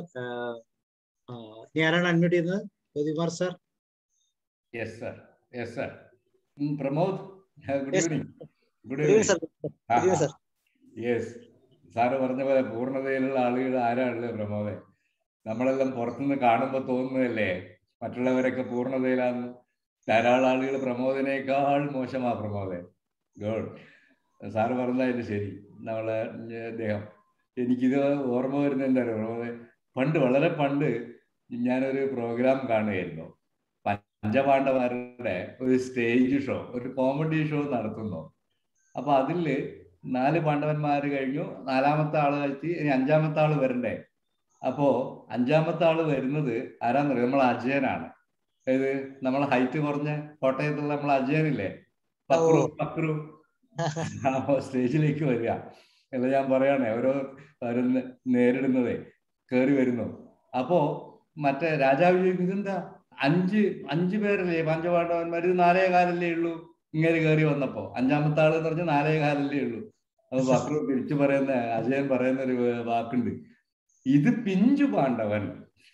S3: ഇനി ആരാണ് അൺമ്യൂട്ട് ചെയ്യുന്നത് Jyothikumar sir
S6: yes sir yes sir Pramod good
S4: Yes,
S6: evening good
S4: good evening sir
S6: evening
S4: good evening sir
S6: yes sir പറഞ്ഞ പോലെ പൂർണ്ണതയിലുള്ള ആളുകൾ ആരാണുള്ളത് പ്രമോദെ നമ്മളെല്ലാം പുറത്തുനിന്ന് കാണുമ്പോൾ തോന്നുന്നതല്ലേ മറ്റുള്ളവരൊക്കെ പൂർണ്ണതയിലാന്ന് ധാരാളം ആളുകൾ പ്രമോദിനേക്കാൾ മോശമാ പ്രമോദെ ഗോഡ് സാറ് പറഞ്ഞതിന് ശരി നമ്മളെ അദ്ദേഹം എനിക്കിത് ഓർമ്മ വരുന്നത് എന്താ പറയുക പ്രമോദെ പണ്ട് വളരെ പണ്ട് ഞാനൊരു പ്രോഗ്രാം കാണുകയായിരുന്നു പഞ്ചപാണ്ഡവരുടെ ഒരു സ്റ്റേജ് ഷോ ഒരു കോമഡി ഷോ നടത്തുന്നു അപ്പൊ അതില് നാല് പാണ്ഡവന്മാർ കഴിഞ്ഞു നാലാമത്തെ ആള് കഴിച്ച് ഇനി അഞ്ചാമത്തെ ആള് വരണ്ടേ അപ്പോ അഞ്ചാമത്തെ ആള് വരുന്നത് ആരാന്നറിയോ നമ്മൾ അജയനാണ് ഏത് നമ്മളെ ഹൈറ്റ് കുറഞ്ഞ കോട്ടയത്തുള്ള നമ്മളെ അജയനില്ലേ പക്രു
S4: ഓ.
S6: പക്രു ആ സ്റ്റേജിലേക്ക് വരിക എന്ന് ഞാൻ പറയണേ ഓരോ അവര് നേരിടുന്നതേ കേറി വരുന്നു അപ്പോ മറ്റേ രാജാവ് ചോദിക്കും ഇതെന്താ അഞ്ച് അഞ്ച് പേരല്ലേ പഞ്ചപാണ്ഡവന്മാർ ഇത് നാലേ കാലല്ലേ ഉള്ളൂ ഇങ്ങനെ കയറി വന്നപ്പോ അഞ്ചാമത്തെ ആള് എന്ന് പറഞ്ഞാൽ നാലേ കാലല്ലേ ഉള്ളൂ അപ്പൊ ബക്രു തിരിച്ചു പറയുന്ന അജയൻ പറയുന്ന ഒരു വാക്കുണ്ട് ഇത് പിഞ്ചു പാണ്ഡവൻ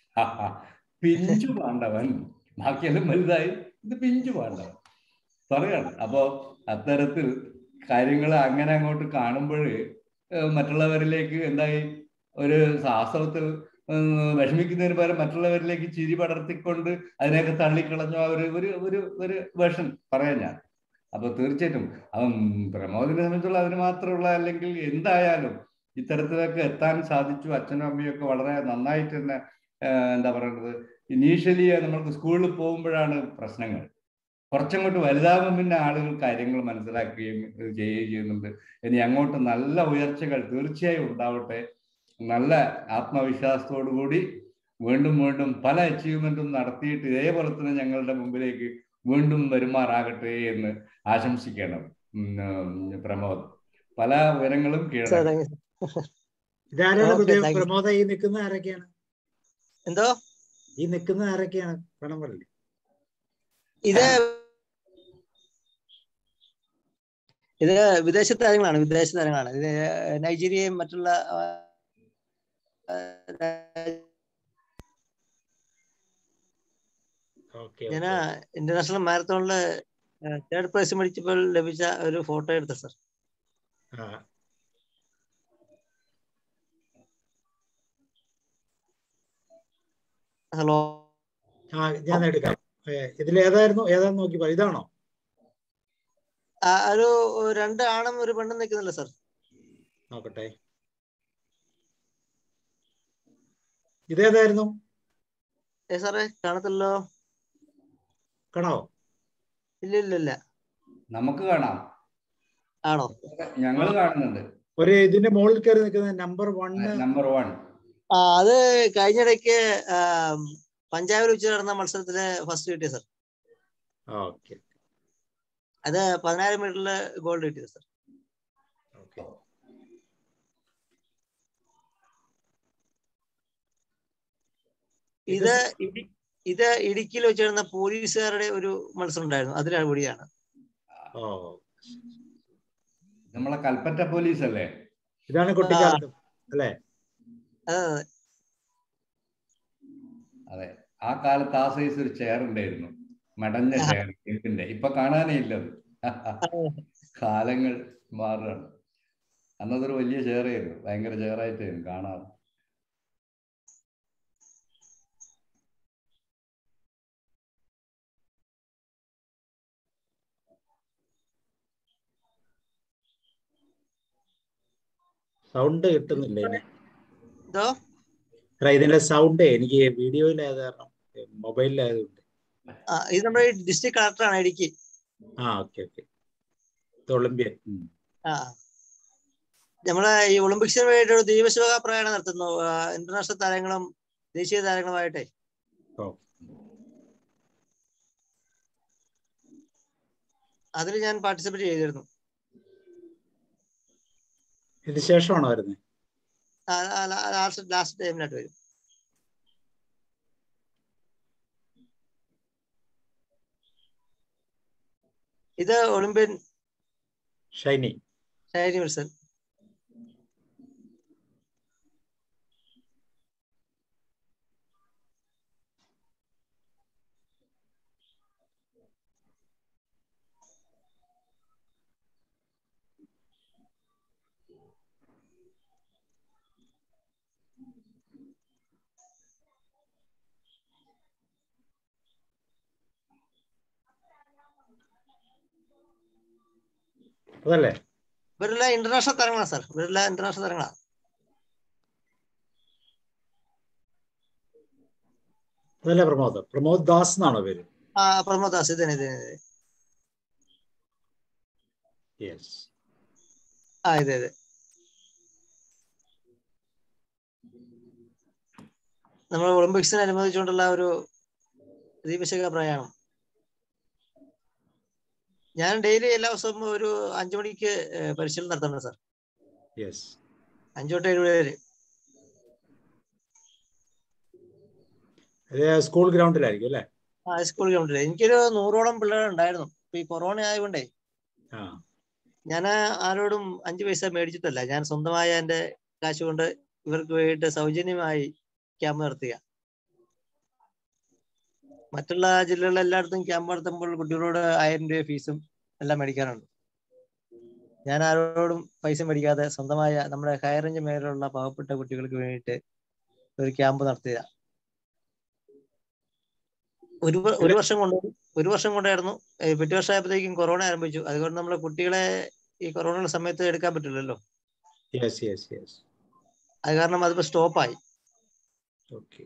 S6: പിഞ്ചു പാണ്ഡവൻ ബാക്കിയെല്ലാം വലുതായി ഇത് പിഞ്ചു പാണ്ഡവൻ പറയാണ് അപ്പോ അത്തരത്തിൽ കാര്യങ്ങൾ അങ്ങനെ അങ്ങോട്ട് കാണുമ്പോൾ മറ്റുള്ളവരിലേക്ക് എന്തായി ഒരു വാസ്തവത്തിൽ ഉം, വിഷമിക്കുന്നതിന് പകരം മറ്റുള്ളവരിലേക്ക് ചിരി പടർത്തിക്കൊണ്ട് അതിനെയൊക്കെ തള്ളിക്കളഞ്ഞ ആ ഒരു ഒരു ഒരു ഒരു വേർഷൻ പറയാം ഞാൻ അപ്പൊ തീർച്ചയായിട്ടും അവൻ പ്രമോദിനെ സംബന്ധിച്ചുള്ള അതിന് മാത്രമുള്ള അല്ലെങ്കിൽ എന്തായാലും ഇത്തരത്തിലൊക്കെ എത്താൻ സാധിച്ചു അച്ഛനും അമ്മയും ഒക്കെ വളരെ നന്നായിട്ട് തന്നെ ആ, എന്താ പറയുന്നത് ഇനീഷ്യലി നമ്മൾക്ക് സ്കൂളിൽ പോകുമ്പോഴാണ് പ്രശ്നങ്ങൾ കുറച്ചങ്ങോട്ട് വലുതാകുമ്പോൾ പിന്നെ ആളുകൾ കാര്യങ്ങൾ മനസ്സിലാക്കുകയും ഇത് ചെയ്യുകയും ചെയ്യുന്നുണ്ട് ഇനി അങ്ങോട്ട് നല്ല ഉയർച്ചകൾ തീർച്ചയായും ഉണ്ടാവട്ടെ നല്ല ആത്മവിശ്വാസത്തോടു കൂടി വീണ്ടും വീണ്ടും പല അച്ചീവ്മെന്റും നടത്തിയിട്ട് ഇതേപോലെ തന്നെ ഞങ്ങളുടെ മുമ്പിലേക്ക് വീണ്ടും വരുമാറാകട്ടെ എന്ന് ആശംസിക്കണം ഉം, ഉം, പ്രമോദ് പല ഉയരങ്ങളും
S4: സാർ
S6: കീഴടക്കും
S4: താങ്ക് യു
S3: ഇതാരാണ്
S4: Okay,
S3: പുതിയ
S4: thank you.
S3: പ്രമോദ ഈ നിൽക്കുന്ന ആരൊക്കെയാണ്
S4: എന്തോ
S3: ഈ നിൽക്കുന്ന ആരൊക്കെയാണ് പണം പറയില്ലേ
S4: ഇത് ഇത് വിദേശ താരങ്ങളാണ് വിദേശ താരങ്ങളാണ് ഇത് നൈജീരിയയും മറ്റുള്ള ആ,
S3: ഓക്കെ
S4: ഞാൻ ഇന്റർനാഷണൽ മാരത്തോണില് തേർഡ് പ്രൈസ് മേടിച്ചപ്പോൾ ലഭിച്ച ഒരു ഫോട്ടോ എടുത്ത സർ ഹലോ
S3: ആ ഞാൻ എടുക്കാം ഇതിൽ ഏതായിരുന്നു ഏതാന്ന് നോക്കി പറ ഇതാണോ
S4: ഒരു രണ്ട് ആണും ഒരു പെണ്ണും നിൽക്കുന്നില്ല സർ
S3: നോക്കട്ടെ ഇതേതായിരുന്നു
S4: ഏ സാറേ കാണത്തില്ലല്ലോ
S3: കാണാവോ
S4: ഇല്ല ഇല്ല ഇല്ല
S6: നമുക്ക് കാണാം
S4: ആണോ
S6: ഞങ്ങൾ കാണുന്നുണ്ട്
S3: ഒരു ഇതിന്റെ മുകളിൽ കയറി നിൽക്കുന്ന നമ്പർ വണ്ണ്
S6: നമ്പർ വൺ
S4: ആ അത് കഴിഞ്ഞിടയ്ക്ക് പഞ്ചാബിൽ വെച്ച് നടന്ന മത്സരത്തില് ഫസ്റ്റ് കിട്ടിയ സർ
S3: ഓക്കെ
S4: അത് പതിനായിരം മീറ്ററില് ഗോൾഡ് കിട്ടിയത് സർ
S3: ഓക്കെ
S4: ഇത് ഇടി- ഇത് ഇടുക്കിയിൽ വെച്ച് നടന്ന പോലീസുകാരുടെ ഒരു മത്സരം ഉണ്ടായിരുന്നു അതിൽ കൂടിയാണ്
S3: ഓ
S6: നമ്മളെ കൽപ്പറ്റ പോലീസ് അല്ലേ
S3: ഇതാണ് കുട്ടിക്കാലത്ത് അല്ലേ
S4: അതെ അതെ
S6: അതെ ആ കാലത്ത് ആ സൈസ് ഒരു ചെയർ ഉണ്ടായിരുന്നു മെടഞ്ഞ ചെയർ ഇരുമ്പിന്റെ ഇപ്പൊ കാണാനേ ഇല്ല അത് കാലങ്ങൾ മാറുകയാണ് അന്നതൊരു വലിയ ചെയറായിരുന്നു ഭയങ്കര ചെയറായിട്ടായിരുന്നു കാണാറ്
S3: സൗണ്ട് കിട്ടുന്നില്ല ഇതിന്
S4: ഇതോ
S3: അല്ല ഇതിന്റെ സൗണ്ട് എനിക്ക് വീഡിയോയിലായത് കാരണം മൊബൈലിലായതുകൊണ്ട്
S4: ആ, ഇത് നമ്മുടെ ഡിസ്ട്രിക്ട് കളക്ടറാണ് ഇടുക്കി
S3: ആ ഓക്കെ ഓക്കെ ഒളിമ്പ്യൻ
S4: ആ നമ്മളെ ഈ ഒളിമ്പിക്സിന് വേണ്ടി ഒരു ദീപശിവക പ്രയാണം നടത്തുന്നു ആ, ഇന്റർനാഷണൽ താരങ്ങളും ദേശീയ താരങ്ങളുമായിട്ടേ
S3: ഓ.
S4: അതിൽ ഞാൻ പാർട്ടിസിപ്പേറ്റ് ചെയ്തിരുന്നു
S3: ഇത് ശേഷമാണോ വരുന്നത്
S4: ലാസ്റ്റ് ലാസ്റ്റ് ടൈമിലായിട്ട് വരും ഇത് ഒളിമ്പ്യൻ
S3: ഷൈനി
S4: ഷൈനി വിൽസൺ
S3: അതല്ലേ
S4: ഇവരെല്ലാം ഇന്റർനാഷണൽ താരങ്ങളാണ് സാർ ഇവരെല്ലാം ഇന്റർനാഷണൽ താരങ്ങളാണ്
S3: അതല്ലേ പ്രമോദ് പ്രമോദ് ദാസ് എന്നാണോ പേര്
S4: ആ പ്രമോദ് ദാസ് ഇതന്നെ ഇതന്നെ ഇതന്നെ.
S3: യെസ്
S4: ആ ഇതെ ഇതെ നമ്മൾ ഒളിമ്പിക്സിന് അനുബന്ധിച്ചുകൊണ്ടുള്ള ഒരു ദീപശിഖ പ്രയാണം ഞാൻ ഡെയിലി എല്ലാ ദിവസവും ഒരു അഞ്ചു മണിക്ക് ഏഹ്, പരിശീലനം നടത്തുന്നുണ്ട് സാർ
S3: യെസ്
S4: അഞ്ചു തൊട്ട് ഏഴ് വരെ
S3: ഇത് സ്കൂൾ ഗ്രൗണ്ടിലായിരിക്കും അല്ലേ
S4: ആ സ്കൂൾ ഗ്രൗണ്ടിൽ എനിക്കൊരു നൂറോളം പിള്ളേരുണ്ടായിരുന്നു ഇപ്പൊ ഈ കൊറോണ ആയതുകൊണ്ടേ
S3: ആ
S4: ഞാൻ ആരോടും അഞ്ചു പൈസ മേടിച്ചിട്ടല്ല ഞാൻ സ്വന്തമായ എന്റെ കാശ് കൊണ്ട് ഇവർക്ക് വേണ്ടിയിട്ട് സൗജന്യമായി ക്യാമ്പ് നടത്തുക മറ്റുള്ള ജില്ലകളിൽ എല്ലായിടത്തും ക്യാമ്പ് നടത്തുമ്പോൾ കുട്ടികളോട് ആയിരം രൂപ ഫീസും എല്ലാം മേടിക്കാറുണ്ട് ഞാൻ ആരോടും പൈസ മേടിക്കാതെ സ്വന്തമായ നമ്മുടെ ഹയർ റേഞ്ച് മേഖലയിലുള്ള പാവപ്പെട്ട കുട്ടികൾക്ക് വേണ്ടിയിട്ട് ഒരു ക്യാമ്പ് നടത്തുക ഒരു വ- ഒരു വർഷം കൊണ്ട് ഒരു വർഷം കൊണ്ടായിരുന്നു ഏഹ് പിറ്റേ വർഷം ആയപ്പോഴത്തേക്കും കൊറോണ ആരംഭിച്ചു അതുകൊണ്ട് നമ്മളെ കുട്ടികളെ ഈ കൊറോണയുടെ സമയത്ത് എടുക്കാൻ പറ്റില്ലല്ലോ
S3: യെസ് യെസ് യെസ്
S4: അത് കാരണം അതിപ്പോ സ്റ്റോപ്പായി
S3: ഓക്കെ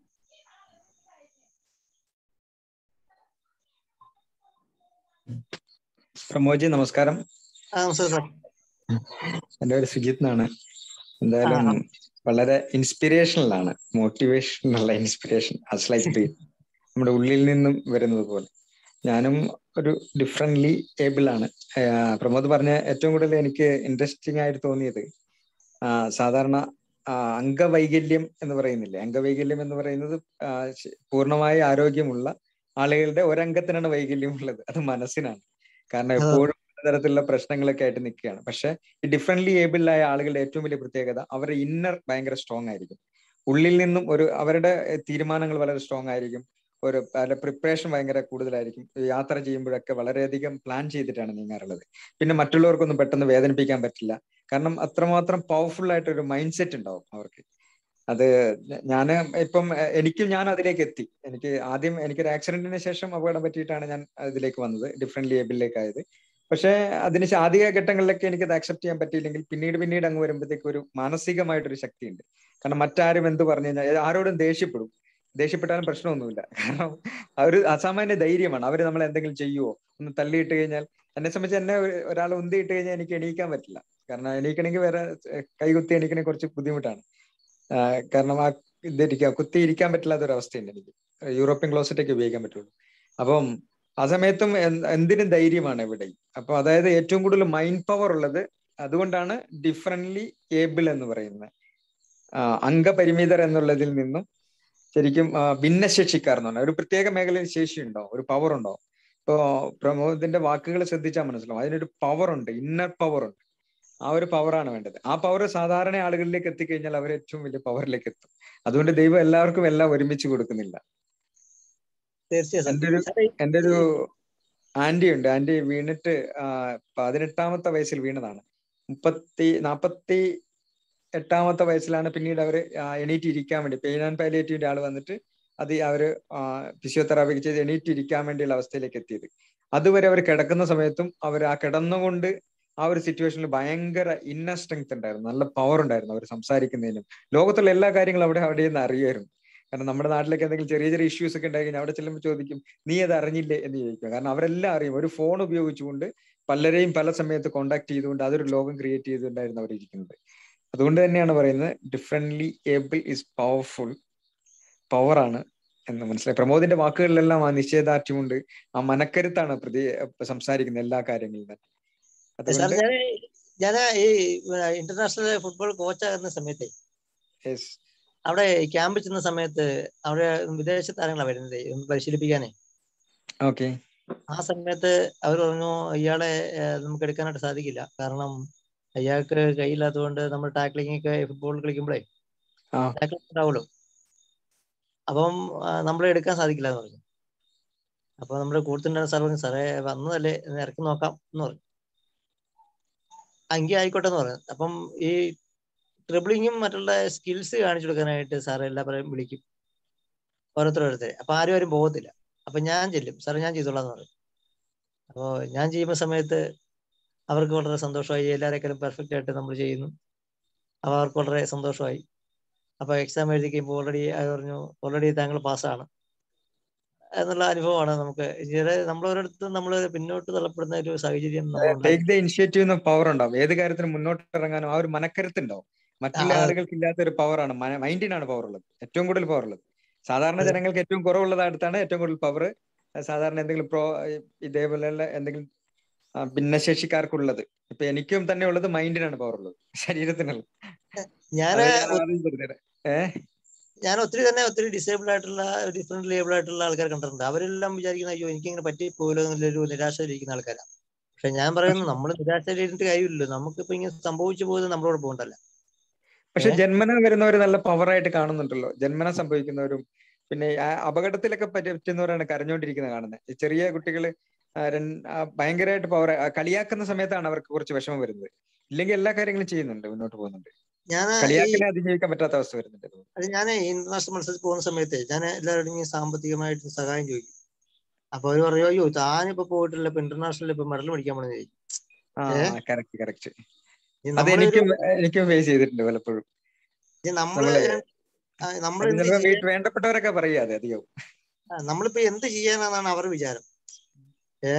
S7: പ്രമോജി നമസ്കാരം
S4: ആ നമസ്കാരം സാർ
S7: എൻ്റെ പേര് സുജിത് എന്നാണ് എന്തായാലും വളരെ ഇൻസ്പിറേഷണൽ ആണ് മോട്ടിവേഷൻ ഉള്ള ഇൻസ്പിറേഷൻ ആസ് ലൈക്ക് നമ്മുടെ ഉള്ളിൽ നിന്നും വരുന്നത് പോലെ ഞാനും ഒരു ഡിഫറെന്റ്ലി ഏബിൾ ആണ് ആഹ് പ്രമോദ് പറഞ്ഞ ഏറ്റവും കൂടുതൽ എനിക്ക് ഇൻട്രസ്റ്റിംഗ് ആയിട്ട് തോന്നിയത് ആഹ് സാധാരണ ആഹ് അംഗവൈകല്യം എന്ന് പറയുന്നില്ലേ അംഗവൈകല്യം എന്ന് പറയുന്നത് ആഹ് ശ- പൂർണ്ണമായ ആരോഗ്യമുള്ള ആളുകളുടെ ഒരംഗത്തിനാണ് വൈകല്യം ഉള്ളത് അത് മനസ്സിനാണ് കാരണം എപ്പോഴും പലതരത്തിലുള്ള പ്രശ്നങ്ങളൊക്കെ ആയിട്ട് നിൽക്കുകയാണ് പക്ഷെ ഈ ഡിഫറെന്റ്ലി ഏബിൾഡ് ആയ ആളുകളുടെ ഏറ്റവും വലിയ പ്രത്യേകത അവരുടെ ഇന്നർ ഭയങ്കര സ്ട്രോങ് ആയിരിക്കും ഉള്ളിൽ നിന്നും ഒരു അവരുടെ തീരുമാനങ്ങൾ വളരെ സ്ട്രോങ് ആയിരിക്കും ഒരു പല പ്രിപ്പറേഷൻ ഭയങ്കര കൂടുതലായിരിക്കും യാത്ര ചെയ്യുമ്പോഴൊക്കെ വളരെയധികം പ്ലാൻ ചെയ്തിട്ടാണ് നീങ്ങാറുള്ളത് പിന്നെ മറ്റുള്ളവർക്കൊന്നും പെട്ടെന്ന് വേദനിപ്പിക്കാൻ പറ്റില്ല കാരണം അത്രമാത്രം പവർഫുൾ ആയിട്ട് ഒരു മൈൻഡ് സെറ്റ് ഉണ്ടാവും അവർക്ക് അത് ഞാൻ ഇപ്പം എനിക്കും ഞാൻ അതിലേക്ക് എത്തി എനിക്ക് ആദ്യം എനിക്കൊരു ആക്സിഡന്റിന് ശേഷം അപകടം പറ്റിയിട്ടാണ് ഞാൻ ഇതിലേക്ക് വന്നത് ഡിഫറെന്റ് ലേബിളിലേക്ക് ആയത് പക്ഷേ അതിന് ആദ്യ ഘട്ടങ്ങളിലൊക്കെ എനിക്കത് അക്സെപ്റ്റ് ചെയ്യാൻ പറ്റിയില്ലെങ്കിൽ പിന്നീട് പിന്നീട് അങ്ങ് വരുമ്പോഴത്തേക്ക് ഒരു മാനസികമായിട്ടൊരു ശക്തിയുണ്ട് കാരണം മറ്റാരും എന്ത് പറഞ്ഞു കഴിഞ്ഞാൽ ആരോടും ദേഷ്യപ്പെടും ദേഷ്യപ്പെട്ടാലും പ്രശ്നമൊന്നുമില്ല കാരണം ഒരു അസാമാന്യ ധൈര്യമാണ് അവർ നമ്മൾ എന്തെങ്കിലും ചെയ്യുവോ ഒന്ന് തള്ളിയിട്ട് കഴിഞ്ഞാൽ എന്നെ സംബന്ധിച്ച് എന്നെ ഒരാൾ ഉന്തിയിട്ട് കഴിഞ്ഞാൽ എനിക്ക് എണീക്കാൻ പറ്റില്ല കാരണം എണീക്കണമെങ്കിൽ വേറെ കൈകുത്തി എണീക്കണേ കുറച്ച് ബുദ്ധിമുട്ടാണ് കാരണം ആ ഇതിരിക്കുക കുത്തി ഇരിക്കാൻ പറ്റില്ലാത്ത ഒരു അവസ്ഥയുണ്ട് എനിക്ക് യൂറോപ്യൻ ക്ലോസറ്റൊക്കെ ഉപയോഗിക്കാൻ പറ്റുള്ളൂ അപ്പം ആ സമയത്തും എന്തിനും ധൈര്യമാണ് ഇവിടെ അപ്പൊ അതായത് ഏറ്റവും കൂടുതൽ മൈൻഡ് പവർ ഉള്ളത് അതുകൊണ്ടാണ് ഡിഫറെന്റ്ലി ഏബിൾ എന്ന് പറയുന്നത് അംഗപരിമിതർ എന്നുള്ളതിൽ നിന്നും ശരിക്കും ഭിന്നശേഷിക്കാർ എന്ന് പറഞ്ഞാൽ ഒരു പ്രത്യേക മേഖലയിൽ ശേഷി ഉണ്ടാവും ഒരു പവർ ഉണ്ടാവും ഇപ്പോ പ്രമോദിന്റെ വാക്കുകൾ ശ്രദ്ധിച്ചാൽ മനസ്സിലാവും അതിനൊരു പവർ ഉണ്ട് ഇന്നർ പവർ ഉണ്ട് ആ ഒരു പവറാണ് വേണ്ടത് ആ പവർ സാധാരണ ആളുകളിലേക്ക് എത്തിക്കഴിഞ്ഞാൽ അവർ ഏറ്റവും വലിയ പവറിലേക്ക് എത്തും അതുകൊണ്ട് ദൈവം എല്ലാവർക്കും എല്ലാം ഒരുമിച്ച് കൊടുക്കുന്നില്ല എന്റെ ഒരു എന്റെ ഒരു ആന്റി ഉണ്ട് ആന്റി വീണിട്ട് പതിനെട്ടാമത്തെ വയസ്സിൽ വീണതാണ് മുപ്പത്തി നാപ്പത്തി എട്ടാമത്തെ വയസ്സിലാണ് പിന്നീട് അവർ എണീറ്റ് ഇരിക്കാൻ വേണ്ടി പെയിൻ ആൻഡ് പാലിയേറ്റീവിന്റെ ആൾ വന്നിട്ട് അത് അവര് ഫിസിയോതെറാപ്പി ചെയ്ത് എണീറ്റ് ഇരിക്കാൻ വേണ്ടിയുള്ള അവസ്ഥയിലേക്ക് എത്തിയത് അതുവരെ അവർ കിടക്കുന്ന സമയത്തും അവർ ആ കിടന്നുകൊണ്ട് ആ ഒരു സിറ്റുവേഷനിൽ ഭയങ്കര ഇന്നർ സ്ട്രെങ്ത് ഉണ്ടായിരുന്നു നല്ല പവർ ഉണ്ടായിരുന്നു അവർ സംസാരിക്കുന്നതിനും ലോകത്തുള്ള എല്ലാ കാര്യങ്ങളും അവിടെ അവിടെ നിന്ന് അറിയായിരുന്നു കാരണം നമ്മുടെ നാട്ടിലേക്ക് എന്തെങ്കിലും ചെറിയ ചെറിയ ഇഷ്യൂസ് ഒക്കെ ഉണ്ടായി കഴിഞ്ഞാൽ അവിടെ ചെല്ലുമ്പോൾ ചോദിക്കും നീ അത് അറിഞ്ഞില്ലേ എന്ന് ചോദിക്കും കാരണം അവരെല്ലാം അറിയും ഒരു ഫോൺ ഉപയോഗിച്ചുകൊണ്ട് പലരെയും പല സമയത്ത് കോണ്ടാക്ട് ചെയ്തുകൊണ്ട് അതൊരു ലോകം ക്രിയേറ്റ് ചെയ്തുകൊണ്ടായിരുന്നു അവർ ഇരിക്കുന്നത് അതുകൊണ്ട് തന്നെയാണ് പറയുന്നത് ഡിഫറെന്റ്ലി ഏബിൾ ഇസ് പവർഫുൾ പവറാണ് എന്ന് മനസ്സിലായി പ്രമോദിന്റെ വാക്കുകളിലെല്ലാം ആ നിശ്ചയദാർഢ്യമുണ്ട് ആ മനക്കരുത്താണ് പ്രതി സംസാരിക്കുന്ന എല്ലാ കാര്യങ്ങളിലും
S4: സാർ ഞാൻ ഞാൻ ഈ ഇന്റർനാഷണൽ ഫുട്ബോൾ കോച്ചാകുന്ന സമയത്തെ അവിടെ ക്യാമ്പിൽ ചെന്ന സമയത്ത് അവിടെ വിദേശ താരങ്ങളാണ് വരുന്നത് പരിശീലിപ്പിക്കാനേ
S7: ഓക്കെ
S4: ആ സമയത്ത് അവർ പറഞ്ഞു ഇയാളെ നമുക്ക് എടുക്കാനായിട്ട് സാധിക്കില്ല കാരണം അയാൾക്ക് കൈയില്ലാത്തതുകൊണ്ട് നമ്മൾ ടാക്ലിംഗ് ഒക്കെ ഫുട്ബോൾ കളിക്കുമ്പോഴേ ടാക്ലിംഗ് ഉണ്ടാവുള്ളൂ അപ്പം നമ്മളെ എടുക്കാൻ സാധിക്കില്ല എന്ന് പറഞ്ഞു അപ്പൊ നമ്മുടെ കൂട്ടത്തിൻ്റെ സാർ പറഞ്ഞു സാറേ വന്നതല്ലേ ഇറക്കി നോക്കാം എന്ന് പറഞ്ഞു അങ്കി ആയിക്കോട്ടെ എന്ന് പറഞ്ഞു അപ്പം ഈ ട്രിബിളിങ്ങും മറ്റുള്ള സ്കിൽസ് കാണിച്ചു കൊടുക്കാനായിട്ട് സാർ എല്ലാവരെയും വിളിക്കും ഓരോരുത്തരോരുത്തരെ അപ്പൊ ആരും ആരും പോകത്തില്ല അപ്പൊ ഞാൻ ചെല്ലും സാറേ ഞാൻ ചെയ്തോളാം എന്ന് പറയും അപ്പോൾ ഞാൻ ചെയ്യുന്ന സമയത്ത് അവർക്ക് വളരെ സന്തോഷമായി എല്ലാവരെക്കാളും പെർഫെക്റ്റ് ആയിട്ട് നമ്മൾ ചെയ്യുന്നു അപ്പോൾ അവർക്ക് വളരെ സന്തോഷമായി അപ്പൊ എക്സാം എഴുതി കഴിയുമ്പോൾ ഓൾറെഡി അത് പറഞ്ഞു ഓൾറെഡി താങ്കൾ പാസ്സാണ് എന്നുള്ള അനുഭവമാണ് നമുക്ക് നമ്മൾ ഓരോരുത്തരും നമ്മൾ പിന്നോട്ട് തള്ളപ്പെടുന്ന ഒരു സാഹചര്യം
S7: ടേക്ക് ദ ഇനിഷ്യേറ്റീവ് പവർ ഉണ്ടാവും ഏത് കാര്യത്തിനും മുന്നോട്ട് ഇറങ്ങാനും ആ ഒരു മനക്കരുത്ത് ഉണ്ടാവും മറ്റുള്ള ആളുകൾക്ക് ഇല്ലാത്ത ഒരു പവറാണ് മൈൻഡിനാണ് പവർ ഉള്ളത് ഏറ്റവും കൂടുതൽ പവർ ഉള്ളത് സാധാരണ ജനങ്ങൾക്ക് ഏറ്റവും കുറവുള്ളത് അടുത്താണ് ഏറ്റവും കൂടുതൽ പവർ സാധാരണ എന്തെങ്കിലും പ്രോ ഇതേപോലെയുള്ള എന്തെങ്കിലും ഭിന്നശേഷിക്കാർക്കുള്ളത് ഇപ്പൊ എനിക്കും തന്നെ ഉള്ളത് മൈൻഡിനാണ് പവർ ഉള്ളത് ശരീരത്തിനുള്ള
S4: ഞാൻ
S7: ഏഹ്
S4: ഞാൻ ഒത്തിരി തന്നെ ഒത്തിരി ഡിസേബിൾ ആയിട്ടുള്ള ഡിഫറെന്റ് ലേബിൾ ആയിട്ടുള്ള ആൾക്കാർ കണ്ടിട്ടുണ്ട് അവരെല്ലാം വിചാരിക്കുന്ന അയ്യോ എനിക്കിങ്ങനെ പറ്റി പോലോ എന്നുള്ളൊരു നിരാശയിലിരിക്കുന്ന ആൾക്കാരാണ് പക്ഷെ ഞാൻ പറയുന്നത് നമ്മൾ നിരാശയിലിരുന്നിട്ട് കാര്യമില്ലല്ലോ നമുക്കിപ്പോ ഇങ്ങനെ സംഭവിച്ചു പോയത് നമ്മളോട് പോകണ്ടല്ല
S7: പക്ഷെ ജന്മന വരുന്നവർ നല്ല പവറായിട്ട് കാണുന്നുണ്ടല്ലോ ജന്മന സംഭവിക്കുന്നവരും പിന്നെ അപകടത്തിലൊക്കെ പറ്റുന്നവരാണ് കരഞ്ഞുകൊണ്ടിരിക്കുന്നത് കാണുന്നത് ചെറിയ കുട്ടികള് ഭയങ്കരമായിട്ട് പവർ കളിയാക്കുന്ന സമയത്താണ് അവർക്ക് കുറച്ച് വിഷമം വരുന്നത് ഇല്ലെങ്കിൽ എല്ലാ കാര്യങ്ങളും ചെയ്യുന്നുണ്ട് മുന്നോട്ട് പോകുന്നുണ്ട്
S4: ഞാൻ
S7: കളിയാക്കലെ അതിജീവിക്കാൻ പറ്റാത്ത അവസ്ഥ വരുന്നുണ്ട്
S4: അത് ഞാൻ ഇന്റർനാഷണൽ മത്സരത്തിൽ പോകുന്ന സമയത്ത് ഞാൻ എല്ലാവരോടും സാമ്പത്തികമായിട്ട് സഹായം ചോദിക്കും അപ്പൊ അവര് പറയോ അയ്യോ താനിപ്പോ പോയിട്ടില്ല ഇപ്പൊ ഇന്റർനാഷണൽ ഇപ്പൊ മെഡൽ മേടിക്കാൻ പോണെന്ന് ചോദിക്കും
S7: കറക്റ്റ് കറക്റ്റ് അത് എനിക്കും എനിക്കും ഫേസ് ചെയ്തിട്ടുണ്ട് പലപ്പോഴും
S4: നമ്മള് നമ്മൾ
S7: വേണ്ടപ്പെട്ടവരൊക്കെ പറയാ അതെ അധികം
S4: നമ്മളിപ്പോ എന്ത് ചെയ്യാനാണ് അവരുടെ വിചാരം ഏ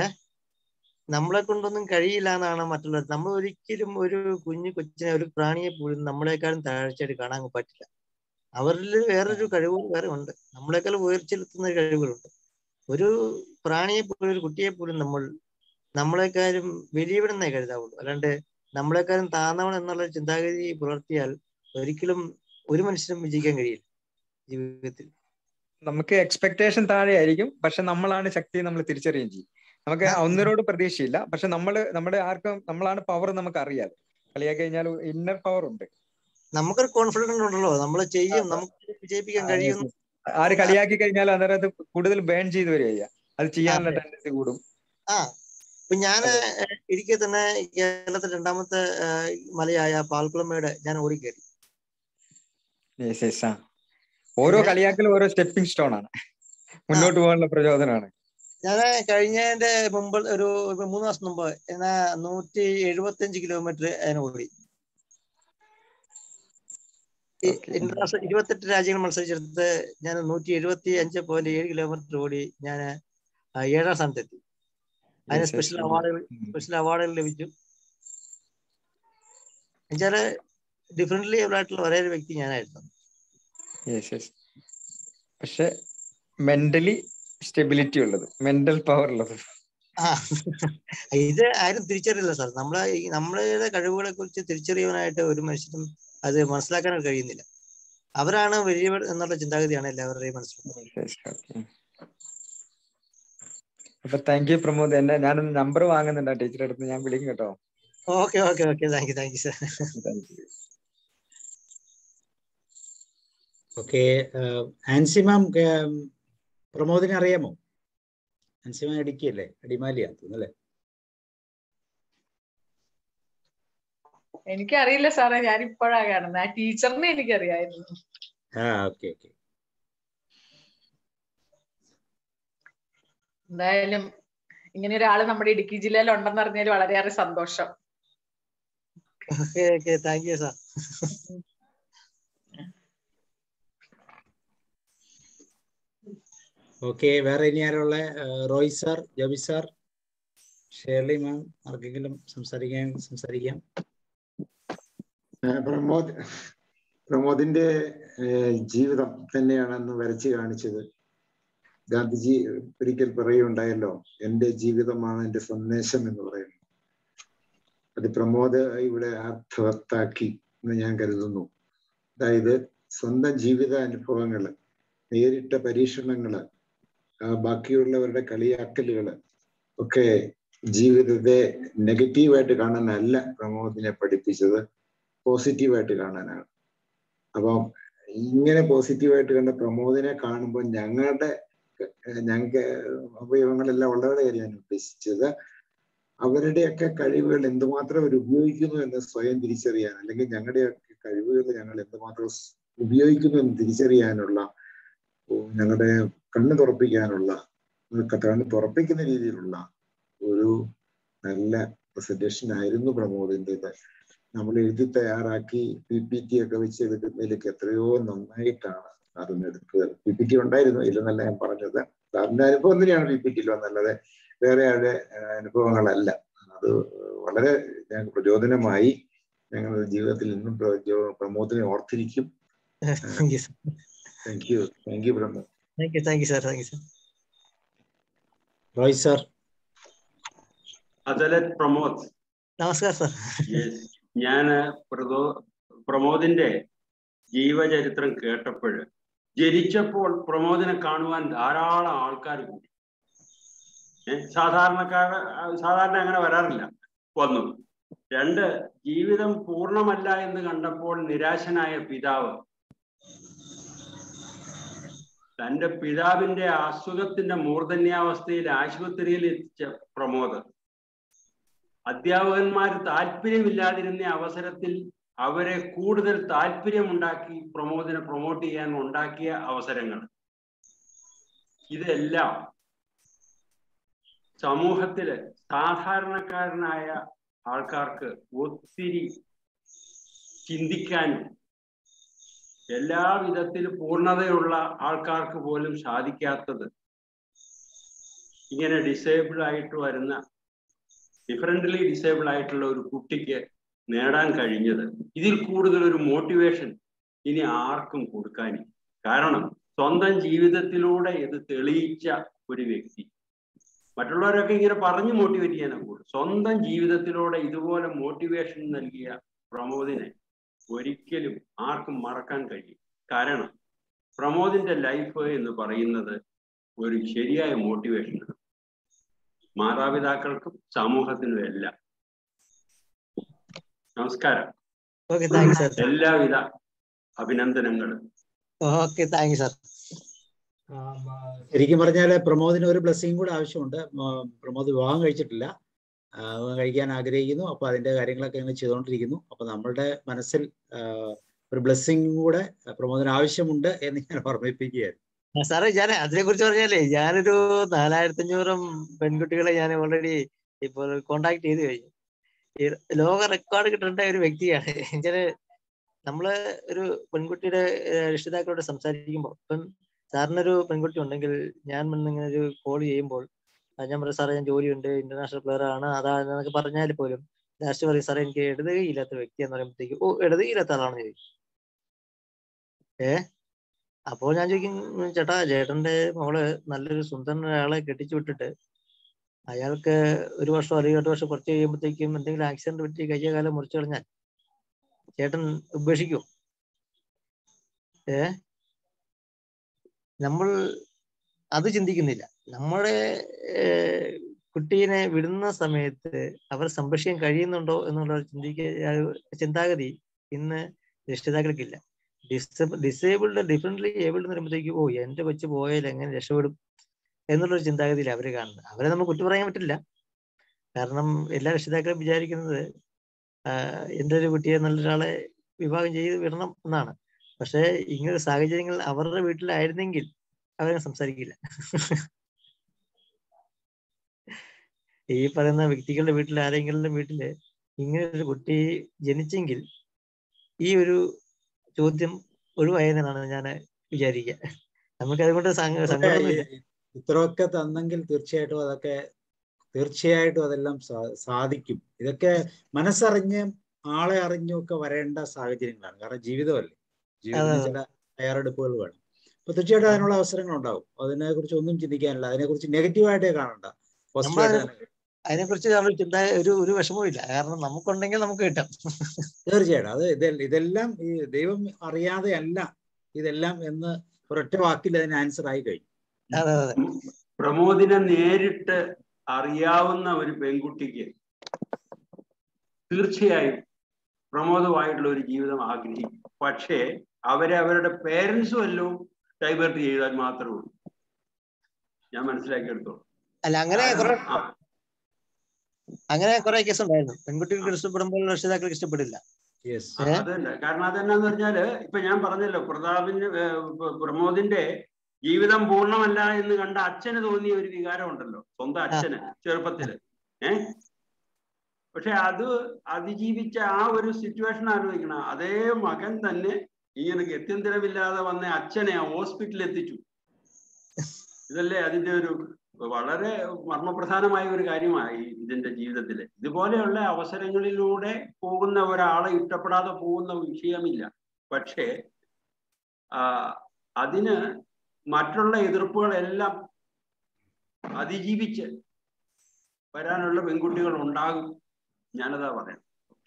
S4: നമ്മളെ കൊണ്ടൊന്നും കഴിയില്ല എന്നാണ് മറ്റുള്ളവർ നമ്മൾ ഒരിക്കലും ഒരു കുഞ്ഞു കൊച്ചിനെ ഒരു പ്രാണിയെ പോലും നമ്മളെക്കാളും താഴ്ചയായിട്ട് കാണാൻ പറ്റില്ല അവരിൽ വേറൊരു കഴിവ് വേറെ ഉണ്ട് നമ്മളെക്കാൾ ഉയർച്ചെലുത്തുന്ന കഴിവുകളുണ്ട് ഒരു പ്രാണിയെ പോലും ഒരു കുട്ടിയെ പോലും നമ്മൾ നമ്മളെക്കാളും വലിയവനെന്നേ കരുതാവുള്ളൂ അല്ലാണ്ട് നമ്മളെക്കാളും താന്നവൻ എന്നുള്ള ചിന്താഗതി പുലർത്തിയാൽ ഒരിക്കലും ഒരു മനുഷ്യനും വിജയിക്കാൻ കഴിയില്ല ജീവിതത്തിൽ
S7: നമുക്ക് എക്സ്പെക്ടേഷൻ താഴെ ആയിരിക്കും പക്ഷെ നമ്മളാണ് ശക്തി നമ്മൾ തിരിച്ചറിയുകയും ചെയ്യും നമുക്ക് ഒന്നിനോട് പ്രതീക്ഷയില്ല പക്ഷെ നമ്മള് നമ്മുടെ ആർക്കും നമ്മളാണ് പവർ നമുക്ക് അറിയാം കളിയാക്കി കഴിഞ്ഞാൽ ഇന്നർ പവർ ഉണ്ട്
S4: നമുക്കൊരു കോൺഫിഡൻസ് ഉണ്ടല്ലോ നമ്മൾ ചെയ്യും നമുക്ക് വിജയിപ്പിക്കാൻ കഴിയും
S7: ആര് കളിയാക്കി കഴിഞ്ഞാൽ അന്നേരം അത് കൂടുതൽ ബേൺ ചെയ്ത് വരിക അത് ചെയ്യാനുള്ള ടെൻഡൻസി കൂടും
S4: ആ ഇപ്പൊ ഞാന് ഇടുക്കി തന്നെ കേരളത്തിലെ രണ്ടാമത്തെ ഏഹ്, മലയായ പാൽക്കുളമയുടെ ഞാൻ ഓടിക്കയറി
S7: Yes, yes, ആ. ഓരോ കളിയാക്കലും ഓരോ സ്റ്റെപ്പിംഗ് സ്റ്റോൺ ആണ് മുന്നോട്ട് പോകാനുള്ള പ്രചോദനമാണ്
S4: ഞാൻ കഴിഞ്ഞതിന്റെ മുമ്പ് ഒരു ഒരു മൂന്ന് മാസം മുമ്പ് എന്നാ നൂറ്റി എഴുപത്തി അഞ്ച് കിലോമീറ്റർ ഞാൻ ഓടി
S7: Okay.
S4: ഇന്റർനാഷണൽ ഇരുപത്തെട്ട് രാജ്യങ്ങൾ മത്സരിച്ചെടുത്ത് ഞാൻ നൂറ്റി എഴുപത്തി അഞ്ച് പോയിന്റ് ഏഴ് കിലോമീറ്റർ ഓടി ഞാൻ ഏഴാം സ്ഥാനത്തെത്തി അതിന്
S7: Yes, yes,
S4: സ്പെഷ്യൽ
S7: ഉം.
S4: അവാർഡുകൾ
S7: ഉം.
S4: സ്പെഷ്യൽ അവാർഡുകൾ ലഭിച്ചു എന്നുവെച്ചാല് ഡിഫറെന്റ്ലി ആയിട്ടുള്ള ഒരേ ഒരു വ്യക്തി ഞാനായിരുന്നു
S7: യെസ് യെസ് പക്ഷെ മെന്റലി സ്റ്റെബിലിറ്റി ഉള്ളത് മെന്റൽ പവർ ഉള്ളത്
S4: ആ ഇത് ആരും തിരിച്ചറിയില്ല സാർ നമ്മളെ ഈ നമ്മളുടെ കഴിവുകളെ കുറിച്ച് തിരിച്ചറിയാനായിട്ട് ഒരു മനുഷ്യനും അത് മനസ്സിലാക്കാൻ കഴിയുന്നില്ല അവരാണ് വലിയവർ എന്നുള്ള ചിന്താഗതിയാണ് എല്ലാവരുടെയും മനസ്സിലുള്ളത്
S7: Yes, okay. അപ്പൊ താങ്ക് യു പ്രമോദ് എന്നെ ഞാനൊന്ന് നമ്പർ വാങ്ങുന്നുണ്ട് ടീച്ചറെ അടുത്ത് ഞാൻ വിളിക്കും കേട്ടോ
S4: okay okay okay thank you thank you sir
S7: thank you
S3: okay Ancy ma'am പ്രമോദിനെ അറിയാമോ ആൻസി മാം ഇടുക്കിയല്ലേ അടിമാലിയാ തോന്നുന്നല്ലേ
S8: എനിക്കറിയില്ല സാറേ ഞാൻ ഇപ്പോഴാ കാണുന്നത് ആ ടീച്ചറിനെ എനിക്കറിയായിരുന്നു
S3: ആ ഓക്കെ ഓക്കെ
S8: എന്തായാലും ഇങ്ങനെ ഒരാള് നമ്മുടെ ഇടുക്കി ജില്ലയിൽ ഉണ്ടെന്ന് അറിഞ്ഞാൽ വളരെയേറെ സന്തോഷം
S4: okay okay thank you sir
S3: okay വേറെ ഇനി ആരുള്ള Roy sir Jaby sir Shirley ma'am ആർക്കെങ്കിലും സംസാരിക്കാൻ സംസാരിക്കാം
S9: ഏഹ് പ്രമോദ് പ്രമോദിന്റെ ഏഹ് ജീവിതം തന്നെയാണ് അന്ന് വരച്ചു കാണിച്ചത് ഗാന്ധിജി ഒരിക്കൽ പറയുകയുണ്ടായല്ലോ എന്റെ ജീവിതമാണ് എന്റെ സന്ദേശം എന്ന് പറയുന്നു അത് പ്രമോദ് ഇവിടെ അർത്ഥവത്താക്കി എന്ന് ഞാൻ കരുതുന്നു അതായത് സ്വന്തം ജീവിത അനുഭവങ്ങള് നേരിട്ട പരീക്ഷണങ്ങള് ആ, ബാക്കിയുള്ളവരുടെ കളിയാക്കലുകള് ഒക്കെ ജീവിതത്തെ നെഗറ്റീവായിട്ട് കാണാനല്ല പ്രമോദിനെ പഠിപ്പിച്ചത് പോസിറ്റീവായിട്ട് കാണാനാണ് അപ്പം ഇങ്ങനെ പോസിറ്റീവായിട്ട് കണ്ട പ്രമോദിനെ കാണുമ്പോൾ ഞങ്ങളുടെ ഏഹ് ഞങ്ങൾക്ക് അവയവങ്ങളെല്ലാം ഉള്ളവരുടെ കാര്യം ഞാൻ ഉദ്ദേശിച്ചത് അവരുടെയൊക്കെ കഴിവുകൾ എന്തുമാത്രം അവർ ഉപയോഗിക്കുന്നു എന്ന് സ്വയം തിരിച്ചറിയാൻ അല്ലെങ്കിൽ ഞങ്ങളുടെയൊക്കെ കഴിവുകൾ ഞങ്ങൾ എന്തുമാത്രം സ് ഉപയോഗിക്കുന്നു എന്ന് തിരിച്ചറിയാനുള്ള ഓ, ഞങ്ങളുടെ കണ്ണ് തുറപ്പിക്കാനുള്ള ഒരു കണ്ണ് തുറപ്പിക്കുന്ന രീതിയിലുള്ള ഒരു നല്ല പ്രസന്റേഷൻ ആയിരുന്നു പ്രമോദിൻ്റെത് നമ്മൾ എഴുതി തയ്യാറാക്കി പി പി ടി ഒക്കെ വെച്ച് എടുക്കുന്നതിലേക്ക് എത്രയോ നന്നായിട്ടാണ് സാറിന് എടുത്തത് പി പി ടി ഉണ്ടായിരുന്നു ഇല്ലെന്നല്ല ഞാൻ പറഞ്ഞത് സാറിന്റെ അനുഭവം തന്നെയാണ് പി പി ടിയിൽ വന്നുള്ളത് വേറെ ആരുടെ ഏഹ്, അനുഭവങ്ങളല്ല അത് വളരെ ഞങ്ങൾക്ക് പ്രചോദനമായി ഞങ്ങളുടെ ജീവിതത്തിൽ ഇന്നും പ്രചോ- പ്രമോദിനെ ഓർത്തിരിക്കും
S4: thank you sir
S9: thank you thank you Pramod
S4: thank you thank you sir thank you sir
S3: Roy sir
S10: അദലത് പ്രമോദ്
S4: നമസ്കാരം സാർ
S10: Yes. ഞാന് പ്രദോ പ്രമോദിന്റെ ജീവചരിത്രം കേട്ടപ്പോൾ ജനിച്ചപ്പോൾ പ്രമോദിനെ കാണുവാൻ ധാരാളം ആൾക്കാർ കൂടി ഏ, സാധാരണക്കാർ സാധാരണ അങ്ങനെ വരാറില്ല വന്നു രണ്ട് ജീവിതം പൂർണ്ണമല്ല എന്ന് കണ്ടപ്പോൾ നിരാശനായ പിതാവ് തന്റെ പിതാവിന്റെ അസുഖത്തിന്റെ മൂർധന്യാവസ്ഥയിൽ ആശുപത്രിയിൽ എത്തിച്ച പ്രമോദ് അധ്യാപകന്മാർ താല്പര്യമില്ലാതിരുന്ന അവസരത്തിൽ അവരെ കൂടുതൽ താല്പര്യമുണ്ടാക്കി പ്രമോദിനെ പ്രൊമോട്ട് ചെയ്യാൻ ഉണ്ടാക്കിയ അവസരങ്ങൾ ഇതെല്ലാം സമൂഹത്തില് സാധാരണക്കാരനായ ആൾക്കാർക്ക് ഒത്തിരി ചിന്തിക്കാനും എല്ലാ വിധത്തിലും പൂർണ്ണതയുള്ള ആൾക്കാർക്ക് പോലും സാധിക്കാത്തത് ഇങ്ങനെ ഡിസേബിൾ ആയിട്ട് വരുന്ന ഡിഫറൻ്റ്ലി ഡിസേബിൾ ആയിട്ടുള്ള ഒരു കുട്ടിക്ക് നേടാൻ കഴിഞ്ഞത് ഇതിൽ കൂടുതൽ ഒരു മോട്ടിവേഷൻ ഇനി ആർക്കും കൊടുക്കാനില്ല കാരണം സ്വന്തം ജീവിതത്തിലൂടെ ഇത് തെളിയിച്ച ഒരു വ്യക്തി മറ്റുള്ളവരൊക്കെ ഇങ്ങനെ പറഞ്ഞു മോട്ടിവേറ്റ് ചെയ്യാനാണ് കൂടുതൽ സ്വന്തം ജീവിതത്തിലൂടെ ഇതുപോലെ മോട്ടിവേഷൻ നൽകിയ പ്രമോദിനെ ഒരിക്കലും ആർക്കും മറക്കാൻ കഴിയും കാരണം പ്രമോദിന്റെ ലൈഫ് എന്ന് പറയുന്നത് ഒരു ശരിയായ മോട്ടിവേഷനാണ് മാതാപിതാക്കൾക്കും സമൂഹത്തിനും എല്ലാം നമസ്കാരം
S4: ഓക്കെ താങ്ക് യു സാർ
S10: എല്ലാവിധ അഭിനന്ദനങ്ങളും
S4: ഓക്കെ താങ്ക് യു സാർ
S3: ശരിക്കും പറഞ്ഞാൽ പ്രമോദിന് ഒരു ബ്ലെസ്സിങ് കൂടെ ആവശ്യമുണ്ട് മ- പ്രമോദ് വിവാഹം കഴിച്ചിട്ടില്ല ആ, വിവാഹം കഴിക്കാൻ ആഗ്രഹിക്കുന്നു അപ്പൊ അതിന്റെ കാര്യങ്ങളൊക്കെ ഇങ്ങനെ ചെയ്തുകൊണ്ടിരിക്കുന്നു അപ്പൊ നമ്മളുടെ മനസ്സിൽ ആ, ഒരു ബ്ലെസ്സിങ് കൂടെ പ്രമോദിന് ആവശ്യമുണ്ട് എന്ന് ഞാൻ ഓർമ്മിപ്പിക്കുകയായിരുന്നു
S4: ആ, സാറേ ഞാൻ അതിനെ കുറിച്ച് പറഞ്ഞാലേ ഞാനൊരു നാലായിരത്തി അഞ്ഞൂറും പെൺകുട്ടികളെ ഞാൻ ഓൾറെഡി ഇപ്പോൾ കോണ്ടാക്ട് ചെയ്ത് കഴിഞ്ഞു ഈ ലോക റെക്കോർഡ് കിട്ടേണ്ട ഒരു വ്യക്തിയാണ് ഞാന് നമ്മള് ഒരു പെൺകുട്ടിയുടെ ഏഹ്, രക്ഷിതാക്കളോട് സംസാരിക്കുമ്പോൾ ഇപ്പം സാറിനൊരു പെൺകുട്ടി ഉണ്ടെങ്കിൽ ഞാൻ വന്നിങ്ങനെ ഒരു കോൾ ചെയ്യുമ്പോൾ ആ, ഞാൻ പറയും സാറേ ഞാൻ ജോലിയുണ്ട് ഇന്റർനാഷണൽ പ്ലെയർ ആണ് അതാ എന്നൊക്കെ പറഞ്ഞാൽ പോലും ലാസ്റ്റ് പറയും സാറേ എനിക്ക് ഇടതുകയില്ലാത്ത വ്യക്തി എന്ന് പറയുമ്പോഴത്തേക്ക് ഓ ഇടതുകയില്ലാത്ത ആളാണെന്ന് ചോദിക്കും ഏ അപ്പോൾ ഞാൻ ചോദിക്കും "ഉം, ചേട്ടാ ചേട്ടന്റെ മോള് നല്ലൊരു സുന്ദരനായ ആളെ കെട്ടിച്ചു വിട്ടിട്ട് അയാൾക്ക് ഒരു വർഷം അല്ലെങ്കിൽ രണ്ട് വർഷം കുറച്ച് കഴിയുമ്പോഴത്തേക്കും എന്തെങ്കിലും ആക്സിഡന്റ് പറ്റി കയ്യ കാലം മുറിച്ചു കളഞ്ഞാൽ ചേട്ടൻ ഉപേക്ഷിക്കും ഏ നമ്മൾ അത് ചിന്തിക്കുന്നില്ല നമ്മുടെ ഏഹ്, കുട്ടീനെ വിടുന്ന സമയത്ത് അവർ സംരക്ഷിക്കാൻ കഴിയുന്നുണ്ടോ എന്നുള്ള ഒരു ചിന്തിക്ക ആ ഒരു ചിന്താഗതി ഇന്ന് രക്ഷിതാക്കൾക്കില്ല ഡിസേബിൾഡ് ഡിഫറെന്റ്ലി ഏബിൾഡ് എന്ന് പറയുമ്പോഴത്തേക്ക് ഓ എന്റെ കൊച്ചു പോയാൽ എങ്ങനെ രക്ഷപ്പെടും എന്നുള്ളൊരു ചിന്താഗതിയിൽ അവര് കാണുന്നത് അവരെ നമുക്ക് കുറ്റം പറയാൻ പറ്റില്ല കാരണം എല്ലാ രക്ഷിതാക്കളും വിചാരിക്കുന്നത് ആഹ് എന്റെ ഒരു കുട്ടിയെ നല്ലൊരാളെ വിവാഹം ചെയ്ത് വിടണം എന്നാണ് പക്ഷെ ഇങ്ങനെ സാഹചര്യങ്ങൾ അവരുടെ വീട്ടിലായിരുന്നെങ്കിൽ അവരെ സംസാരിക്കില്ല ഈ പറയുന്ന വ്യക്തികളുടെ വീട്ടിൽ ആരെങ്കിലും വീട്ടില് ഇങ്ങനെ ഒരു കുട്ടി ജനിച്ചെങ്കിൽ ഈ ഒരു ചോദ്യം ഒഴിവായെന്നാണ് ഞാൻ വിചാരിക്കുക നമുക്ക് അതുകൊണ്ട് സങ്ക- സങ്കടമൊന്നുമില്ല
S3: ഇത്രയൊക്കെ തന്നെങ്കിൽ തീർച്ചയായിട്ടും അതൊക്കെ തീർച്ചയായിട്ടും അതെല്ലാം സാ- സാധിക്കും ഇതൊക്കെ മനസ്സറിഞ്ഞ് ആളെ അറിഞ്ഞും ഒക്കെ വരേണ്ട സാഹചര്യങ്ങളാണ് കാരണം ജീവിതമല്ലേ ജീവിതത്തിന്
S4: അതെ.
S3: ചില തയ്യാറെടുപ്പുകൾ വേണം അപ്പൊ തീർച്ചയായിട്ടും അതിനുള്ള അവസരങ്ങൾ ഉണ്ടാവും അതിനെ കുറിച്ച് ഒന്നും ചിന്തിക്കാനില്ല അതിനെ കുറിച്ച് നെഗറ്റീവായിട്ടേ കാണണ്ട പോസിറ്റീവായിട്ട്
S4: നമ്മൾ
S3: തന്നെ
S4: അതിനെക്കുറിച്ച് നമ്മൾ ചിന്ത ഒരു ഒരു വിഷമവും ഇല്ല കാരണം നമുക്കുണ്ടെങ്കിൽ നമുക്ക് കിട്ടും
S3: തീർച്ചയായിട്ടും അത് ഇതെ- ഇതെല്ലാം ഈ ദൈവം അറിയാതെ അല്ല ഇതെല്ലാം എന്ന് ഒരൊറ്റ വാക്കിൽ അതിന് ആൻസർ ആയി കഴിഞ്ഞു
S4: അതെ അതെ
S10: പ്രമോദിനെ നേരിട്ട് അറിയാവുന്ന ഒരു പെൺകുട്ടിക്ക് തീർച്ചയായും പ്രമോദമായിട്ടുള്ള ഒരു ജീവിതം ആഗ്രഹിക്കും പക്ഷേ അവരെ അവരുടെ പേരൻസ് വല്ലതും ഡൈവേർട്ട് ചെയ്താൽ മാത്രമേ ഉള്ളൂ ഞാൻ മനസ്സിലാക്കിയെടുത്തോളൂ
S4: അല്ല അങ്ങനെ കുറെ
S10: ആ,
S4: അങ്ങനെ കുറെ കേസ് ഉണ്ടായിരുന്നു പെൺകുട്ടികൾക്ക് ഇഷ്ടപ്പെടുമ്പോൾ രക്ഷിതാക്കൾക്ക് ഇഷ്ടപ്പെടില്ല
S3: യെസ്
S10: ആ, അതുണ്ട് കാരണം അതെന്നാന്ന് പറഞ്ഞാല് ഇപ്പൊ ഞാൻ പറഞ്ഞല്ലോ പ്രതാപിന് ഏർ, പ- പ്രമോദിന്റെ ജീവിതം പൂർണ്ണമല്ല എന്ന് കണ്ട അച്ഛന് തോന്നിയ ഒരു വികാരം ഉണ്ടല്ലോ സ്വന്തം അച്ഛന് ചെറുപ്പത്തില് ഏ പക്ഷെ അത് അതിജീവിച്ച ആ ഒരു സിറ്റുവേഷൻ ആലോചിക്കണം അതേ മകൻ തന്നെ ഇങ്ങനെ ഗത്യന്തരമില്ലാതെ വന്ന അച്ഛനെ ആ ഹോസ്പിറ്റലിൽ എത്തിച്ചു ഇതല്ലേ അതിന്റെ ഒരു വളരെ മർമ്മപ്രധാനമായ ഒരു കാര്യമായി ഇതിന്റെ ജീവിതത്തിൽ ഇതുപോലെയുള്ള അവസരങ്ങളിലൂടെ പോകുന്ന ഒരാളെ ഇഷ്ടപ്പെടാതെ പോകുന്ന വിഷയമില്ല പക്ഷേ ആ, അതിന് മറ്റുള്ള എതിർപ്പുകളെല്ലാം അതിജീവിച്ച് വരാനുള്ള പെൺകുട്ടികൾ ഉണ്ടാകും ഞാനതാ പറയാം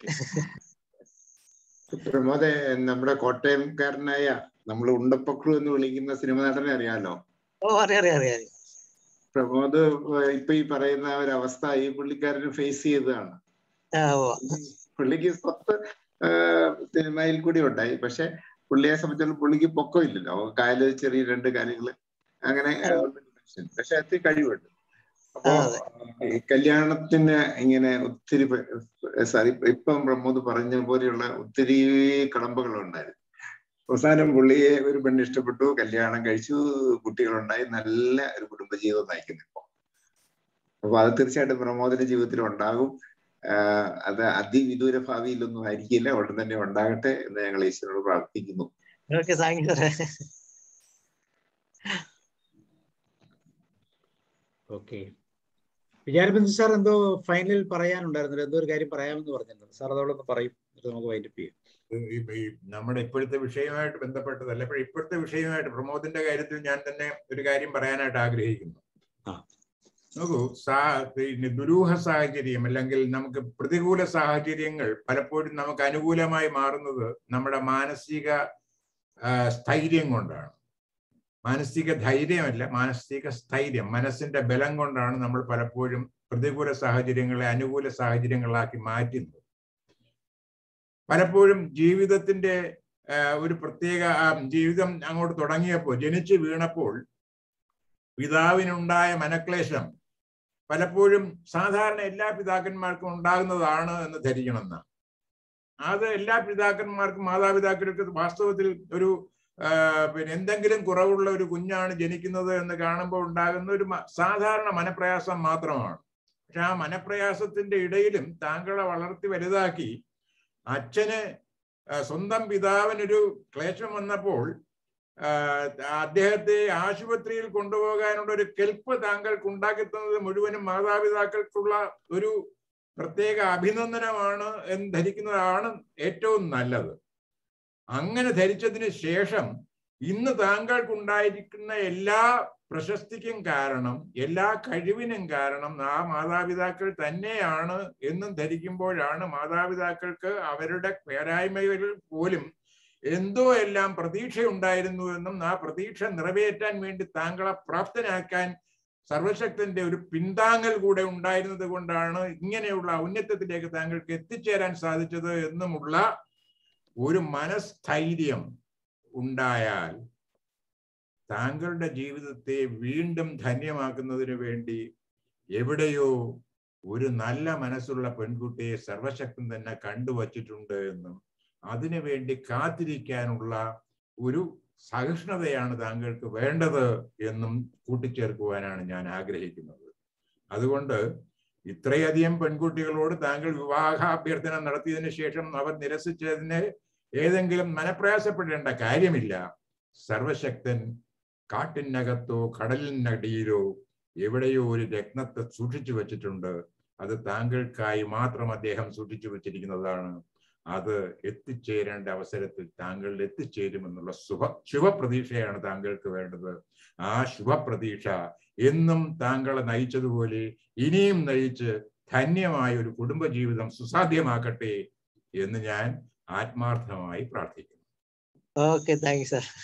S9: പ്രമോദെ നമ്മുടെ കോട്ടയംകാരനായ നമ്മൾ ഉണ്ടപ്പക്രു എന്ന് വിളിക്കുന്ന സിനിമ നടനെ അറിയാലോ
S4: ഓ അറിയാം അറിയാം അറിയാം അറിയാം.
S9: പ്രമോദ് ഇപ്പൊ ഈ പറയുന്ന ഒരു അവസ്ഥ ഈ പുള്ളിക്കാരന് ഫേസ് ചെയ്തതാണ്
S4: ആ, ഓ
S9: പുള്ളിക്ക് സ്വത്ത് ആഹ് സിനിമയിൽ കൂടി ഉണ്ടായി പക്ഷെ പുള്ളിയെ സംബന്ധിച്ചിടത്തോളം പുള്ളിക്ക് പൊക്കം ഇല്ലല്ലോ കായല് ചെറിയ രണ്ട് കാര്യങ്ങള് അങ്ങനെ പക്ഷെ അതി കഴിവുണ്ട് അപ്പോ ഈ കല്യാണത്തിന് ഇങ്ങനെ ഒത്തിരി സോറി ഇപ്പം പ്രമോദ് പറഞ്ഞ പോലെയുള്ള ഒത്തിരി കടമ്പകൾ ഉണ്ടായിരുന്നു അവസാനം പുള്ളിയെ ഒരു പെണ്ണ് ഇഷ്ടപ്പെട്ടു കല്യാണം കഴിച്ചു കുട്ടികളുണ്ടായി നല്ല ഒരു കുടുംബജീവിതം നയിക്കുന്നു ഇപ്പൊ അപ്പൊ അത് തീർച്ചയായിട്ടും പ്രമോദിന്റെ ജീവിതത്തിൽ ഉണ്ടാകും ആഹ് അത് അതിവിദൂര ഭാവിയിലൊന്നും ആയിരിക്കില്ല ഉടൻ തന്നെ ഉണ്ടാകട്ടെ എന്ന് ഞങ്ങൾ ഈശ്വരനോട് പ്രാർത്ഥിക്കുന്നു
S4: ഓക്കെ താങ്ക് യു സാറേ
S3: ഓക്കെ വിചാരബന്ധു സാർ എന്തോ ഫൈനൽ പറയാനുണ്ടായിരുന്നല്ലോ എന്തോ ഒരു കാര്യം പറയാമെന്ന് പറഞ്ഞിട്ടുണ്ട് സാർ അതോടൊന്ന് പറയും എന്നിട്ട് നമുക്ക് വൈൻഡപ്പ് ചെയ്യാം
S5: ഈ ഈ നമ്മുടെ ഇപ്പോഴത്തെ വിഷയവുമായിട്ട് ബന്ധപ്പെട്ടതല്ല അപ്പോൾ ഇപ്പോഴത്തെ വിഷയവുമായിട്ട് പ്രമോദിന്റെ കാര്യത്തിൽ ഞാൻ തന്നെ ഒരു കാര്യം പറയാനായിട്ട് ആഗ്രഹിക്കുന്നു
S3: ആ.
S5: നോക്കൂ സാ പിന്നെ ദുരൂഹ സാഹചര്യം അല്ലെങ്കിൽ നമുക്ക് പ്രതികൂല സാഹചര്യങ്ങൾ പലപ്പോഴും നമുക്ക് അനുകൂലമായി മാറുന്നത് നമ്മുടെ മാനസിക ആ, സ്ഥൈര്യം കൊണ്ടാണ് മാനസിക ധൈര്യമല്ല മാനസിക സ്ഥൈര്യം മനസ്സിന്റെ ബലം കൊണ്ടാണ് നമ്മൾ പലപ്പോഴും പ്രതികൂല സാഹചര്യങ്ങളെ അനുകൂല സാഹചര്യങ്ങളാക്കി മാറ്റുന്നത് പലപ്പോഴും ജീവിതത്തിന്റെ ആ, ഒരു പ്രത്യേക ആ, ജീവിതം അങ്ങോട്ട് തുടങ്ങിയപ്പോൾ ജനിച്ചു വീണപ്പോൾ പിതാവിനുണ്ടായ മനക്ലേശം പലപ്പോഴും സാധാരണ എല്ലാ പിതാക്കന്മാർക്കും ഉണ്ടാകുന്നതാണ് എന്ന് ധരിക്കണമെന്ന് അത് എല്ലാ പിതാക്കന്മാർക്കും മാതാപിതാക്കൾക്ക് വാസ്തവത്തിൽ ഒരു ആ, പിന്നെ എന്തെങ്കിലും കുറവുള്ള ഒരു കുഞ്ഞാണ് ജനിക്കുന്നത് എന്ന് കാണുമ്പോൾ ഉണ്ടാകുന്ന ഒരു മ- സാധാരണ മനപ്രയാസം മാത്രമാണ് പക്ഷെ ആ മനപ്രയാസത്തിന്റെ ഇടയിലും താങ്കളെ വളർത്തി വലുതാക്കി അച്ഛന് ആ, സ്വന്തം പിതാവിനൊരു ക്ലേശം വന്നപ്പോൾ ആ, അദ്ദേഹത്തെ ആശുപത്രിയിൽ കൊണ്ടുപോകാനുള്ള ഒരു കെൽപ്പ് താങ്കൾക്ക് ഉണ്ടാക്കി തന്നത് മുഴുവനും മാതാപിതാക്കൾക്കുള്ള ഒരു പ്രത്യേക അഭിനന്ദനമാണ് എന്ന് ധരിക്കുന്നതാണ് ഏറ്റവും നല്ലത് അങ്ങനെ ധരിച്ചതിന് ശേഷം ഇന്ന് താങ്കൾക്കുണ്ടായിരിക്കുന്ന എല്ലാ പ്രശസ്തിക്കും കാരണം എല്ലാ കഴിവിനും കാരണം ആ മാതാപിതാക്കൾ തന്നെയാണ് എന്നും ധരിക്കുമ്പോഴാണ് മാതാപിതാക്കൾക്ക് അവരുടെ പേരായ്മകളിൽ പോലും എന്തോ എല്ലാം പ്രതീക്ഷയുണ്ടായിരുന്നു എന്നും ആ പ്രതീക്ഷ നിറവേറ്റാൻ വേണ്ടി താങ്കളെ പ്രാപ്തനാക്കാൻ സർവശക്തന്റെ ഒരു പിന്താങ്ങൽ കൂടെ ഉണ്ടായിരുന്നത് കൊണ്ടാണ് ഇങ്ങനെയുള്ള ഔന്നത്യത്തിലേക്ക് താങ്കൾക്ക് എത്തിച്ചേരാൻ സാധിച്ചത് എന്നുമുള്ള ഒരു മനസ്ഥൈര്യം ഉണ്ടായാൽ താങ്കളുടെ ജീവിതത്തെ വീണ്ടും ധന്യമാക്കുന്നതിന് വേണ്ടി എവിടെയോ ഒരു നല്ല മനസ്സുള്ള പെൺകുട്ടിയെ സർവശക്തൻ തന്നെ കണ്ടുവച്ചിട്ടുണ്ട് എന്നും അതിനു വേണ്ടി കാത്തിരിക്കാനുള്ള ഒരു സഹിഷ്ണുതയാണ് താങ്കൾക്ക് വേണ്ടത് എന്നും കൂട്ടിച്ചേർക്കുവാനാണ് ഞാൻ ആഗ്രഹിക്കുന്നത് അതുകൊണ്ട് ഇത്രയധികം പെൺകുട്ടികളോട് താങ്കൾ വിവാഹാഭ്യർത്ഥന നടത്തിയതിനു ശേഷം അവർ നിരസിച്ചതിന് ഏതെങ്കിലും മനപ്രയാസപ്പെടേണ്ട കാര്യമില്ല സർവശക്തൻ കാട്ടിനകത്തോ കടലിനടിയിലോ എവിടെയോ ഒരു രത്നത്തെ സൂക്ഷിച്ചു വച്ചിട്ടുണ്ട് അത് താങ്കൾക്കായി മാത്രം അദ്ദേഹം സൂക്ഷിച്ചു വച്ചിരിക്കുന്നതാണ് അത് എത്തിച്ചേരേണ്ട അവസരത്തിൽ താങ്കൾ എത്തിച്ചേരുമെന്നുള്ള ശുഭ ശുഭപ്രതീക്ഷയാണ് താങ്കൾക്ക് വേണ്ടത് ആ ശുഭപ്രതീക്ഷ എന്നും താങ്കളെ നയിച്ചതുപോലെ ഇനിയും നയിച്ച് ധന്യമായ ഒരു കുടുംബജീവിതം സുസാധ്യമാക്കട്ടെ എന്ന് ഞാൻ ആത്മാർത്ഥമായി പ്രാർത്ഥിക്കുന്നു
S4: ഓക്കെ താങ്ക് യു സാർ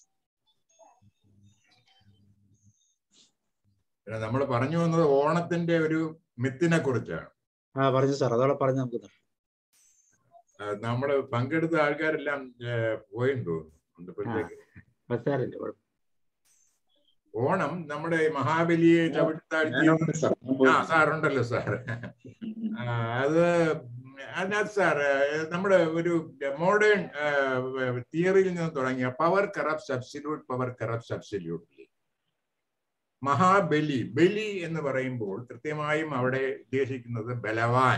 S5: നമ്മൾ പറഞ്ഞു വന്നത് ഓണത്തിന്റെ ഒരു മിത്തിനെ കുറിച്ചാണ്
S3: ആ പറഞ്ഞു സാർ അതോടെ പറഞ്ഞു നമുക്ക് നിർത്താം.
S5: നമ്മൾ പങ്കെടുത്ത ആൾക്കാരെല്ലാം ഏഹ്, പോയെന്ന് തോന്നുന്നു അപ്പോഴത്തേക്ക്
S3: അത് സാരമില്ല കുഴപ്പം.
S5: ഓണം നമ്മുടെ മഹാബലിയെ ചവിട്ടിത്താഴ്ത്തി
S9: ഞാനുണ്ട് സാർ ഞാൻ
S5: ആ
S9: പോയിട്ടുണ്ട്.
S5: സാറുണ്ടല്ലോ സാർ ആ, അത് അതിനകത്ത് സാർ നമ്മുടെ ഒരു മോഡേൺ തിയറിയിൽ നിന്ന് തുടങ്ങിയ power corrupt substitute power corrupt സബ്സ്റ്റിറ്റ്യൂട്ട്ലി മഹാബലി ബലി എന്ന് പറയുമ്പോൾ കൃത്യമായും അവിടെ ഉദ്ദേശിക്കുന്നത് ബലവാൻ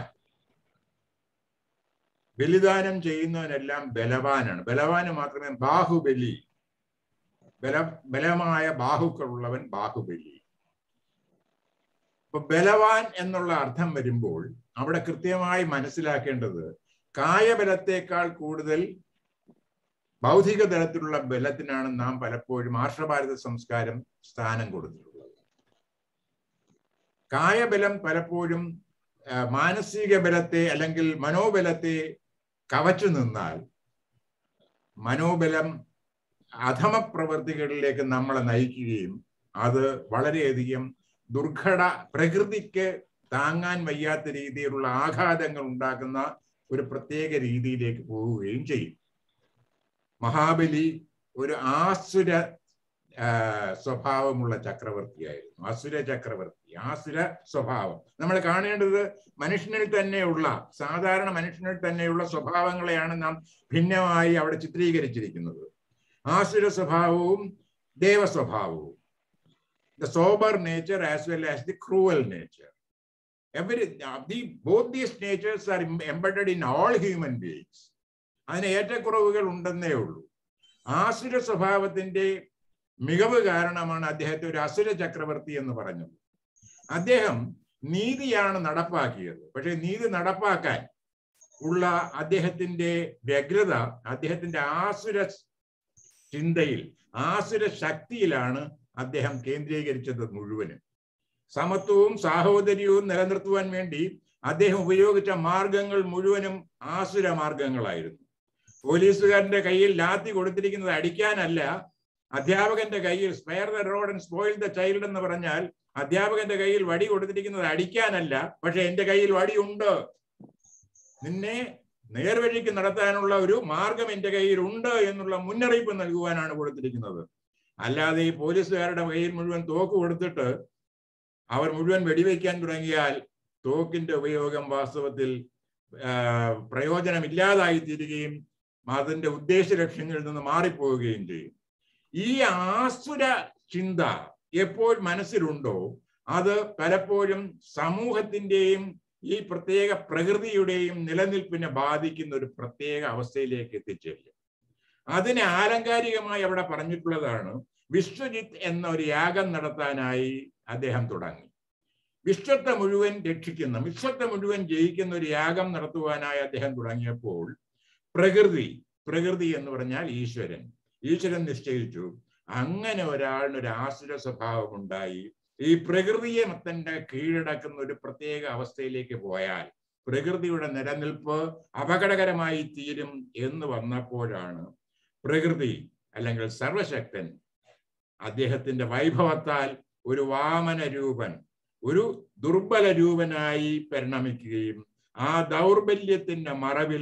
S5: ബലിദാനം ചെയ്യുന്നവനെല്ലാം ബലവാനാണ് ബലവാന് മാത്രമേ ബാഹുബലി ബല ബലമായ ബാഹുക്കളുള്ളവൻ ബാഹുബലി ഇപ്പൊ ബലവാൻ എന്നുള്ള അർത്ഥം വരുമ്പോൾ അവിടെ കൃത്യമായി മനസ്സിലാക്കേണ്ടത് കായബലത്തേക്കാൾ കൂടുതൽ ബൗദ്ധിക തലത്തിലുള്ള ബലത്തിനാണ് നാം പലപ്പോഴും ആർഷഭാരത സംസ്കാരം സ്ഥാനം കൊടുത്തിട്ടുള്ളത് കായബലം പലപ്പോഴും ആ, മാനസിക ബലത്തെ അല്ലെങ്കിൽ മനോബലത്തെ കവച്ചു നിന്നാൽ മനോബലം അധമ പ്രവൃത്തികളിലേക്ക് നമ്മളെ നയിക്കുകയും അത് വളരെയധികം ദുർഘട പ്രകൃതിക്ക് താങ്ങാൻ വയ്യാത്ത രീതിയിലുള്ള ആഘാതങ്ങൾ ഉണ്ടാക്കുന്ന ഒരു പ്രത്യേക രീതിയിലേക്ക് പോവുകയും ചെയ്യും മഹാബലി ഒരു ആസുര ആ, സ്വഭാവമുള്ള ചക്രവർത്തിയായിരുന്നു അസുര ചക്രവർത്തി ആസുര സ്വഭാവം നമ്മൾ കാണേണ്ടത് മനുഷ്യനിൽ തന്നെയുള്ള സാധാരണ മനുഷ്യനിൽ തന്നെയുള്ള സ്വഭാവങ്ങളെയാണ് നാം ഭിന്നമായി അവിടെ ചിത്രീകരിച്ചിരിക്കുന്നത് ആസുര സ്വഭാവവും ദേവസ്വഭാവവും the sober nature as well as the cruel nature. Every, uh, the, both these natures are em- embedded in all human beings. അതിന് ഏറ്റക്കുറവുകൾ ഉണ്ടെന്നേ ഉള്ളൂ ആസുര സ്വഭാവത്തിന്റെ മികവ് കാരണമാണ് അദ്ദേഹത്തെ ഒരു അസുര ചക്രവർത്തി എന്ന് പറഞ്ഞത് അദ്ദേഹം നീതിയാണ് നടപ്പാക്കിയത് പക്ഷെ നീതി നടപ്പാക്കാൻ ഉള്ള അദ്ദേഹത്തിന്റെ വ്യഗ്രത അദ്ദേഹത്തിന്റെ ആസുര ചിന്തയിൽ ആസുര ശക്തിയിലാണ് അദ്ദേഹം കേന്ദ്രീകരിച്ചത് മുഴുവനും സമത്വവും സാഹോദര്യവും നിലനിർത്തുവാൻ വേണ്ടി അദ്ദേഹം ഉപയോഗിച്ച മാർഗങ്ങൾ മുഴുവനും ആസുര മാർഗങ്ങളായിരുന്നു പോലീസുകാരന്റെ കയ്യിൽ ലാത്തി കൊടുത്തിരിക്കുന്നത് അടിക്കാനല്ല അധ്യാപകന്റെ കയ്യിൽ spare the rod and spoil the child എന്ന് പറഞ്ഞാൽ അധ്യാപകന്റെ കയ്യിൽ വടി കൊടുത്തിരിക്കുന്നത് അടിക്കാനല്ല പക്ഷെ എന്റെ കയ്യിൽ വടിയുണ്ട് നിന്നെ നേർവഴിക്ക് നടത്താനുള്ള ഒരു മാർഗം എന്റെ കയ്യിൽ ഉണ്ട് എന്നുള്ള മുന്നറിയിപ്പ് നൽകുവാനാണ് കൊടുത്തിരിക്കുന്നത് അല്ലാതെ ഈ പോലീസുകാരുടെ കയ്യിൽ മുഴുവൻ തോക്ക് കൊടുത്തിട്ട് അവർ മുഴുവൻ വെടിവെക്കാൻ തുടങ്ങിയാൽ തോക്കിന്റെ ഉപയോഗം വാസ്തവത്തിൽ ആ, പ്രയോജനമില്ലാതായി തീരുകയും അതിന്റെ ഉദ്ദേശ ലക്ഷ്യങ്ങളിൽ നിന്ന് മാറിപ്പോവുകയും ചെയ്യും ഈ ആസുര ചിന്ത എപ്പോൾ മനസ്സിലുണ്ടോ അത് പലപ്പോഴും സമൂഹത്തിന്റെയും ഈ പ്രത്യേക പ്രകൃതിയുടെയും നിലനിൽപ്പിനെ ബാധിക്കുന്ന ഒരു പ്രത്യേക അവസ്ഥയിലേക്ക് എത്തിച്ചേരും അതിനെ ആലങ്കാരികമായി അവിടെ പറഞ്ഞിട്ടുള്ളതാണ് വിശ്വജിത്ത് എന്ന ഒരു യാഗം നടത്താനായി അദ്ദേഹം തുടങ്ങി വിശ്വത്തെ മുഴുവൻ രക്ഷിക്കുന്ന വിശ്വത്തെ മുഴുവൻ ജയിക്കുന്ന ഒരു യാഗം നടത്തുവാനായി അദ്ദേഹം തുടങ്ങിയപ്പോൾ പ്രകൃതി പ്രകൃതി എന്ന് പറഞ്ഞാൽ ഈശ്വരൻ ഈശ്വരൻ നിശ്ചയിച്ചു അങ്ങനെ ഒരാളിന് ഒരു ആസുര സ്വഭാവം ഉണ്ടായി ഈ പ്രകൃതിയെ തന്റെ കീഴടക്കുന്ന ഒരു പ്രത്യേക അവസ്ഥയിലേക്ക് പോയാൽ പ്രകൃതിയുടെ നിലനിൽപ്പ് അപകടകരമായി തീരും എന്ന് വന്നപ്പോഴാണ് പ്രകൃതി അല്ലെങ്കിൽ സർവശക്തൻ അദ്ദേഹത്തിന്റെ വൈഭവത്താൽ ഒരു വാമന രൂപൻ ഒരു ദുർബല രൂപനായി പരിണമിക്കുകയും ആ ദൗർബല്യത്തിന്റെ മറവിൽ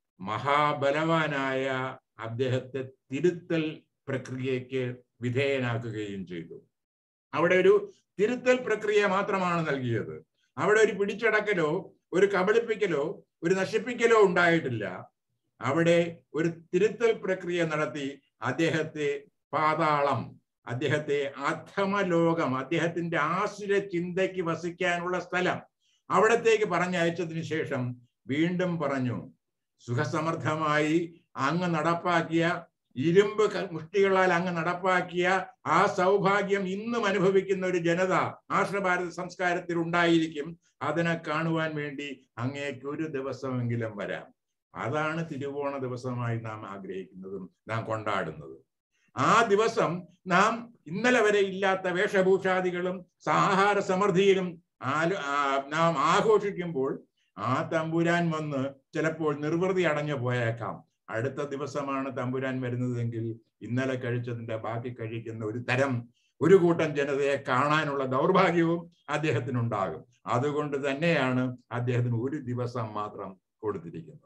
S5: മഹാബലവാനായ അദ്ദേഹത്തെ തിരുത്തൽ പ്രക്രിയയ്ക്ക് വിധേയനാക്കുകയും ചെയ്തു അവിടെ ഒരു തിരുത്തൽ പ്രക്രിയ മാത്രമാണ് നൽകിയത് അവിടെ ഒരു പിടിച്ചടക്കലോ ഒരു കബളിപ്പിക്കലോ ഒരു നശിപ്പിക്കലോ ഉണ്ടായിട്ടില്ല അവിടെ ഒരു തിരുത്തൽ പ്രക്രിയ നടത്തി അദ്ദേഹത്തെ പാതാളം അദ്ദേഹത്തെ അധമലോകം അദ്ദേഹത്തിന്റെ ആസുര ചിന്തയ്ക്ക് വസിക്കാനുള്ള സ്ഥലം അവിടത്തേക്ക് പറഞ്ഞയച്ചതിന് ശേഷം വീണ്ടും പറഞ്ഞു സുഖസമൃദ്ധമായി അങ്ങ് നടപ്പാക്കിയ ഇരുമ്പ് ക- മുഷ്ടികളാൽ അങ്ങ് നടപ്പാക്കിയ ആ സൗഭാഗ്യം ഇന്നും അനുഭവിക്കുന്ന ഒരു ജനത ആശ്രഭാരത സംസ്കാരത്തിൽ ഉണ്ടായിരിക്കും അതിനെ കാണുവാൻ വേണ്ടി അങ്ങേക്ക് ഒരു ദിവസമെങ്കിലും വരാം അതാണ് തിരുവോണ ദിവസമായി നാം ആഗ്രഹിക്കുന്നതും നാം കൊണ്ടാടുന്നതും ആ ദിവസം നാം ഇന്നലെ വരെ ഇല്ലാത്ത വേഷഭൂഷാദികളും ആഹാര സമൃദ്ധിയിലും ആലോ ആ, നാം ആഘോഷിക്കുമ്പോൾ ആ തമ്പുരാൻ വന്ന് ചിലപ്പോൾ നിർവൃതി അടഞ്ഞു പോയേക്കാം അടുത്ത ദിവസമാണ് തമ്പുരാൻ വരുന്നതെങ്കിൽ ഇന്നലെ കഴിച്ചതിന്റെ ബാക്കി കഴിക്കുന്ന ഒരു തരം ഒരു കൂട്ടം ജനതയെ കാണാനുള്ള ദൗർഭാഗ്യവും അദ്ദേഹത്തിനുണ്ടാകും അതുകൊണ്ട് തന്നെയാണ് അദ്ദേഹത്തിന് ഒരു ദിവസം മാത്രം കൊടുത്തിരിക്കുന്നത്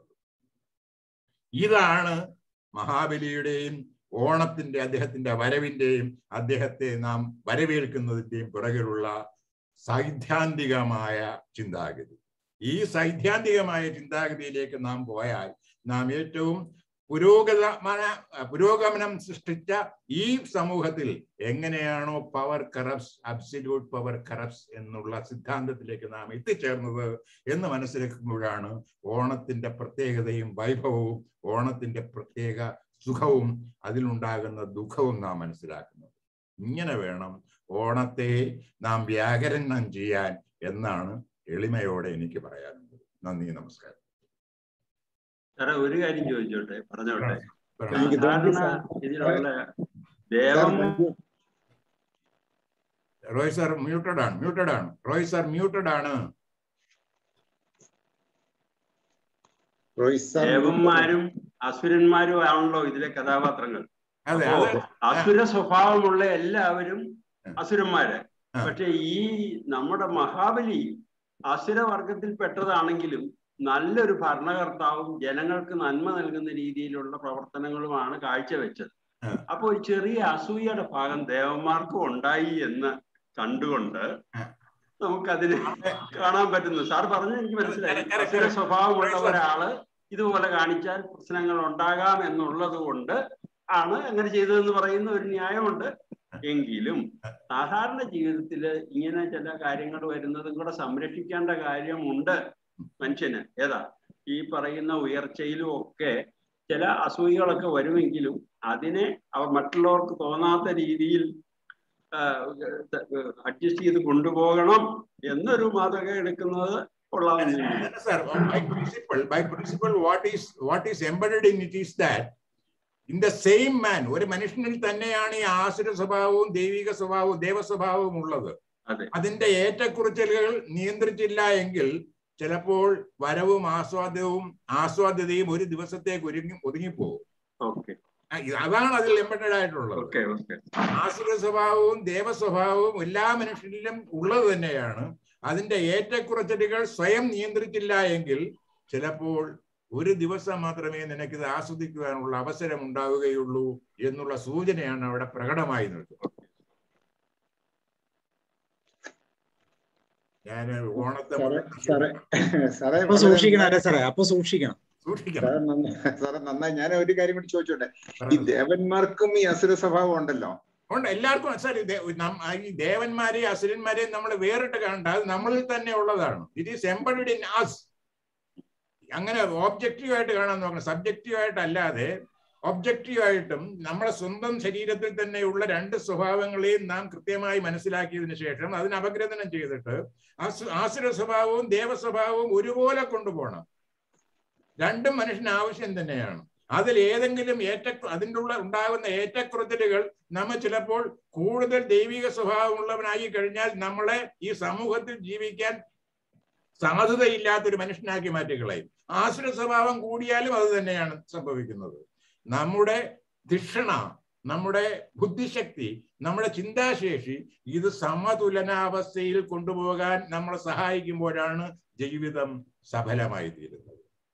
S5: ഇതാണ് മഹാബലിയുടെയും ഓണത്തിന്റെ അദ്ദേഹത്തിന്റെ വരവിന്റെയും അദ്ദേഹത്തെ നാം വരവേൽക്കുന്നതിന്റെയും പിറകിലുള്ള സൈദ്ധാന്തികമായ ചിന്താഗതി ഈ സൈദ്ധാന്തികമായ ചിന്താഗതിയിലേക്ക് നാം പോയാൽ നാം ഏറ്റവും പുരോഗമന പുരോഗമനം സൃഷ്ടിച്ച ഈ സമൂഹത്തിൽ എങ്ങനെയാണോ power corrupts absolute power corrupts എന്നുള്ള സിദ്ധാന്തത്തിലേക്ക് നാം എത്തിച്ചേർന്നത് എന്ന് മനസ്സിലാക്കുമ്പോഴാണ് ഓണത്തിന്റെ പ്രത്യേകതയും വൈഭവവും ഓണത്തിന്റെ പ്രത്യേക സുഖവും അതിലുണ്ടാകുന്ന ദുഃഖവും നാം മനസ്സിലാക്കുന്നത് ഇങ്ങനെ വേണം ഓണത്തെ നാം വ്യാകരണം ചെയ്യാൻ എന്നാണ് എളിമയോടെ എനിക്ക് പറയാനുള്ളത് നന്ദി നമസ്കാരം
S10: സാറേ ഒരു കാര്യം ചോദിച്ചോട്ടെ പറഞ്ഞോട്ടെ
S5: പറഞ്ഞോ.
S9: എനിക്ക് തോന്നി
S10: സാധാരണ
S9: സാർ.
S10: ഇതിലുള്ള
S9: സാർ,
S10: ദേവം
S9: thank you.
S5: Roy sir muted ആണ് മ്യൂട്ടഡ് ആണ് റോയ് സാർ മ്യൂട്ടഡ് ആണ്
S9: റോയ് സാർ
S10: ദേവന്മാരും അസുരന്മാരും ആണല്ലോ ഇതിലെ കഥാപാത്രങ്ങൾ
S5: അതെ
S10: അപ്പോ
S5: അത്
S10: അസുര സ്വഭാവമുള്ള എല്ലാവരും അസുരന്മാര്
S5: ആ.
S10: പക്ഷെ ഈ നമ്മുടെ മഹാബലി അസുരവർഗത്തിൽ പെട്ടതാണെങ്കിലും നല്ലൊരു ഭരണകർത്താവും ജനങ്ങൾക്ക് നന്മ നൽകുന്ന രീതിയിലുള്ള പ്രവർത്തനങ്ങളുമാണ് കാഴ്ചവെച്ചത്
S5: ആ.
S10: അപ്പൊ ഒരു ചെറിയ അസൂയയുടെ ഭാഗം ദേവന്മാർക്കും ഉണ്ടായി എന്ന് കണ്ടുകൊണ്ട്
S5: ആ.
S10: നമുക്കതിനെ കാണാൻ പറ്റുന്നു സാർ പറഞ്ഞത് എനിക്ക് മനസ്സിലായി
S5: correct, correct.
S10: അസുര സ്വഭാവമുള്ള
S5: Right, sir.
S10: ഒരാള് ഇതുപോലെ കാണിച്ചാൽ പ്രശ്നങ്ങൾ ഉണ്ടാകാം എന്നുള്ളത് കൊണ്ട് ആണ് അങ്ങനെ ചെയ്തതെന്ന് പറയുന്ന ഒരു ന്യായമുണ്ട് എങ്കിലും സാധാരണ ജീവിതത്തിൽ ഇങ്ങനെ ചില കാര്യങ്ങൾ വരുന്നതും കൂടെ സംരക്ഷിക്കേണ്ട കാര്യമുണ്ട് മനുഷ്യന് ഏതാ ഈ പറയുന്ന ഉയർച്ചയിലും ഒക്കെ ചില അസൂയകളൊക്കെ വരുമെങ്കിലും അതിനെ അവർ മറ്റുള്ളവർക്ക് തോന്നാത്ത രീതിയിൽ അഡ്ജസ്റ്റ് ചെയ്ത് കൊണ്ടുപോകണം എന്നൊരു മാതൃക എടുക്കുന്നത് കൊള്ളാമെന്ന്
S5: sir, by principle, by principle, what is what is embedded in it is that in the same man, ഒരു മനുഷ്യനിൽ തന്നെയാണ് ഈ ആസുര സ്വഭാവവും ദൈവിക സ്വഭാവവും ദേവ സ്വഭാവവും ഉള്ളത്
S10: അതെ
S5: അതിന്റെ ഏറ്റക്കുറച്ചിലുകൾ നിയന്ത്രിച്ചില്ല എങ്കിൽ ചിലപ്പോൾ വരവും ആസ്വാദ്യവും ആസ്വാദ്യതയും ഒരു ദിവസത്തേക്ക് ഒരുങ്ങി ഒതുങ്ങിപ്പോകും
S10: ഓക്കെ
S5: ആ, ഇത് അതാണ് അതിൽ എംബഡഡ് ആയിട്ടുള്ളത്
S10: ഓക്കെ ഓക്കെ
S5: ആസുര സ്വഭാവവും ദേവസ്വഭാവവും എല്ലാ മനുഷ്യരിലും ഉള്ളത് തന്നെയാണ് അതിന്റെ ഏറ്റക്കുറച്ചിലുകൾ സ്വയം നിയന്ത്രിച്ചില്ല എങ്കിൽ ചിലപ്പോൾ ഒരു ദിവസം മാത്രമേ നിനക്കിത് ആസ്വദിക്കുവാനുള്ള അവസരം ഉണ്ടാവുകയുള്ളൂ എന്നുള്ള സൂചനയാണ് അവിടെ പ്രകടമായി നിൽക്കുന്നത് ഞാൻ ഓണത്തെ
S9: സാറേ
S5: മുഴുവൻ
S9: സാറേ സാറേ
S3: അപ്പൊ
S9: വളരെ
S3: സൂക്ഷിക്കണം
S9: നന്നായി-
S3: അല്ലേ സാറേ അപ്പൊ സൂക്ഷിക്കണം
S5: സൂക്ഷിക്കണം
S9: സാറേ നന്നായി സാറേ നന്നായി ഞാൻ ഒരു കാര്യം കൂടി ചോദിച്ചോട്ടെ ഈ
S5: പറഞ്ഞു.
S9: ദേവന്മാർക്കും ഈ അസുര സ്വഭാവം ഉണ്ടല്ലോ
S5: ഉണ്ട് എല്ലാവർക്കും സാർ ഇത് നം- ഈ ദേവന്മാരെയും അസുരന്മാരെയും നമ്മൾ വേറിട്ട് കാണണ്ട അത് നമ്മളിൽ തന്നെ ഉള്ളതാണ് it is embedded in us അങ്ങനെ ഓബ്ജക്റ്റീവ് ആയിട്ട് കാണാൻ നോക്കണം സബ്ജക്റ്റീവ് ആയിട്ട് അല്ലാതെ ഒബ്ജക്റ്റീവ് ആയിട്ടും നമ്മളെ സ്വന്തം ശരീരത്തിൽ തന്നെയുള്ള രണ്ട് സ്വഭാവങ്ങളെയും നാം കൃത്യമായി മനസ്സിലാക്കിയതിനു ശേഷം അതിന് അപഗ്രഥനം ചെയ്തിട്ട് അസു- ആസുര സ്വഭാവവും ദേവസ്വഭാവവും ഒരുപോലെ കൊണ്ടുപോകണം രണ്ടും മനുഷ്യന് ആവശ്യം തന്നെയാണ് അതിൽ ഏതെങ്കിലും ഏറ്റ അതിൻ്റെ ഉള്ള ഉണ്ടാകുന്ന ഏറ്റക്കുറച്ചിലുകൾ നമ്മൾ ചിലപ്പോൾ കൂടുതൽ ദൈവിക സ്വഭാവമുള്ളവനായി കഴിഞ്ഞാൽ നമ്മളെ ഈ സമൂഹത്തിൽ ജീവിക്കാൻ സാധുതയില്ലാത്തൊരു മനുഷ്യനാക്കി മാറ്റിക്കളയും ആസുര സ്വഭാവം കൂടിയാലും അത് തന്നെയാണ് സംഭവിക്കുന്നത് നമ്മുടെ ധിഷണ നമ്മുടെ ബുദ്ധിശക്തി നമ്മുടെ ചിന്താശേഷി ഇത് സമതുലനാവസ്ഥയിൽ കൊണ്ടുപോകാൻ നമ്മളെ സഹായിക്കുമ്പോഴാണ് ജീവിതം സഫലമായി തീരുന്നത്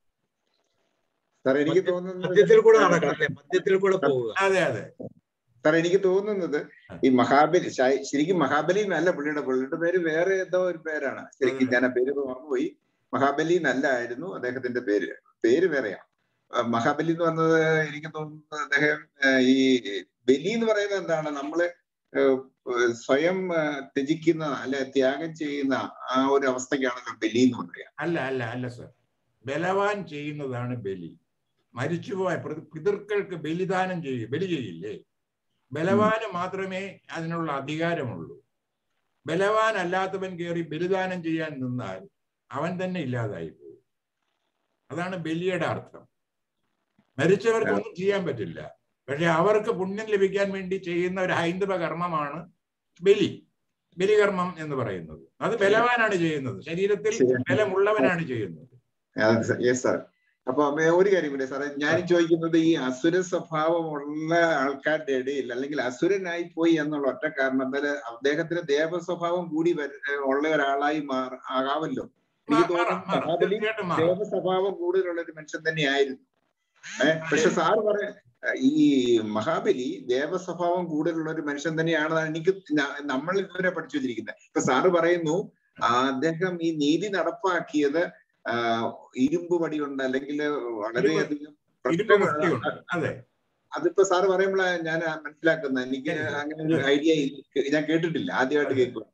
S9: സാർ എനിക്ക് തോന്നുന്നത്
S3: മദ്യത്തിൽ കൂടെ നടക്കണം അല്ലേ മദ്യത്തിൽ കൂടെ പോവുക
S5: അതെ അതെ
S9: സാർ എനിക്ക് തോന്നുന്നത് ഈ മഹാബലി ശ- ശരിക്കും മഹാബലി എന്നല്ല പുള്ളിയുടെ പുള്ളിയുടെ പേര് വേറെ ഏതോ ഒരു പേരാണ് ശരിക്കും ഞാൻ ആ പേര് മറന്നുപോയി മഹാബലി എന്നല്ലായിരുന്നു അദ്ദേഹത്തിന്റെ പേര് പേര് വേറെയാ ആ, മഹാബലി എന്ന് പറഞ്ഞത് എനിക്ക് തോന്നുന്നത് അദ്ദേഹം ആ, ഈ ബലി എന്ന് പറയുന്നത് എന്താണ് നമ്മള് ആ, സ്വയം ആ, ത്യജിക്കുന്ന അല്ലെ ത്യാഗം ചെയ്യുന്ന ആ ഒരു അവസ്ഥയ്ക്കാണല്ലോ ബലി എന്ന് പറയുക
S5: അല്ല അല്ല അല്ല സർ ബലവാൻ ചെയ്യുന്നതാണ് ബലി മരിച്ചുപോയ പ്രതി- പിതൃക്കൾക്ക് ബലിദാനം ചെയ്യും ബലി ചെയ്യില്ലേ ബലവാന് മാത്രമേ അതിനുള്ള അധികാരമുള്ളൂ ബലവാൻ അല്ലാത്തവൻ കയറി ബലിദാനം ചെയ്യാൻ നിന്നാൽ അവൻ തന്നെ ഇല്ലാതായി പോകും അതാണ് ബലിയുടെ അർത്ഥം മരിച്ചവർക്ക് ഒന്നും ചെയ്യാൻ പറ്റില്ല പക്ഷെ അവർക്ക് പുണ്യം ലഭിക്കാൻ വേണ്ടി ചെയ്യുന്ന ഒരു ഹൈന്ദവ കർമ്മമാണ് ബലി ബലികർമ്മം എന്ന് പറയുന്നത് അത് ബലവാനാണ് ചെയ്യുന്നത് ശരീരത്തിൽ
S9: ശരിയാണ്.
S5: ബലമുള്ളവനാണ് ചെയ്യുന്നത്
S9: യെസ് സാർ അപ്പൊ അമ്മേ ഒരു കാര്യം കൂടി സാറേ ഞാൻ ചോദിക്കുന്നത് ഈ അസുര സ്വഭാവമുള്ള ആൾക്കാരുടെ ഇടയിൽ അല്ലെങ്കിൽ അസുരനായി പോയി എന്നുള്ള ഒറ്റ കാരണത്താല് അദ്ദേഹത്തിന് ദേവ സ്വഭാവം കൂടി വര- ഉള്ള ഒരാളായി മാറ ആകാമല്ലോ എനിക്ക്
S5: മാറാം,
S9: തോന്നുന്നു
S5: മാറാം.
S9: മഹാബലി
S5: തീർച്ചയായിട്ടും മാറാം.
S9: ദേവ സ്വഭാവം കൂടുതലുള്ള ഒരു മനുഷ്യൻ തന്നെയായിരുന്നു ഏഹ് പക്ഷെ സാറ് പറയ ഈ മഹാബലി ദേവ സ്വഭാവം കൂടുതലുള്ള ഒരു മനുഷ്യൻ തന്നെയാണെന്നാണ് എനിക്ക് ന- നമ്മൾ ഇതുവരെ പഠിച്ചു വെച്ചിരിക്കുന്നത് ഇപ്പൊ സാറ് പറയുന്നു ആ, അദ്ദേഹം ഈ നീതി നടപ്പാക്കിയത് ആ, ഇരുമ്പ് വടി കൊണ്ട് അല്ലെങ്കിൽ വളരെയധികം
S5: ഇരുമ്പ്
S9: പ്രശ്നങ്ങൾ
S5: മുഷ്ടിയുണ്ട് അതെ
S9: അതിപ്പോ സാറ് പറയുമ്പോഴാണ് ഞാൻ മനസ്സിലാക്കുന്നത് എനിക്ക് അങ്ങനെ ഒരു ഐഡിയ ഞാൻ കേട്ടിട്ടില്ല ആദ്യമായിട്ട് കേൾക്കുക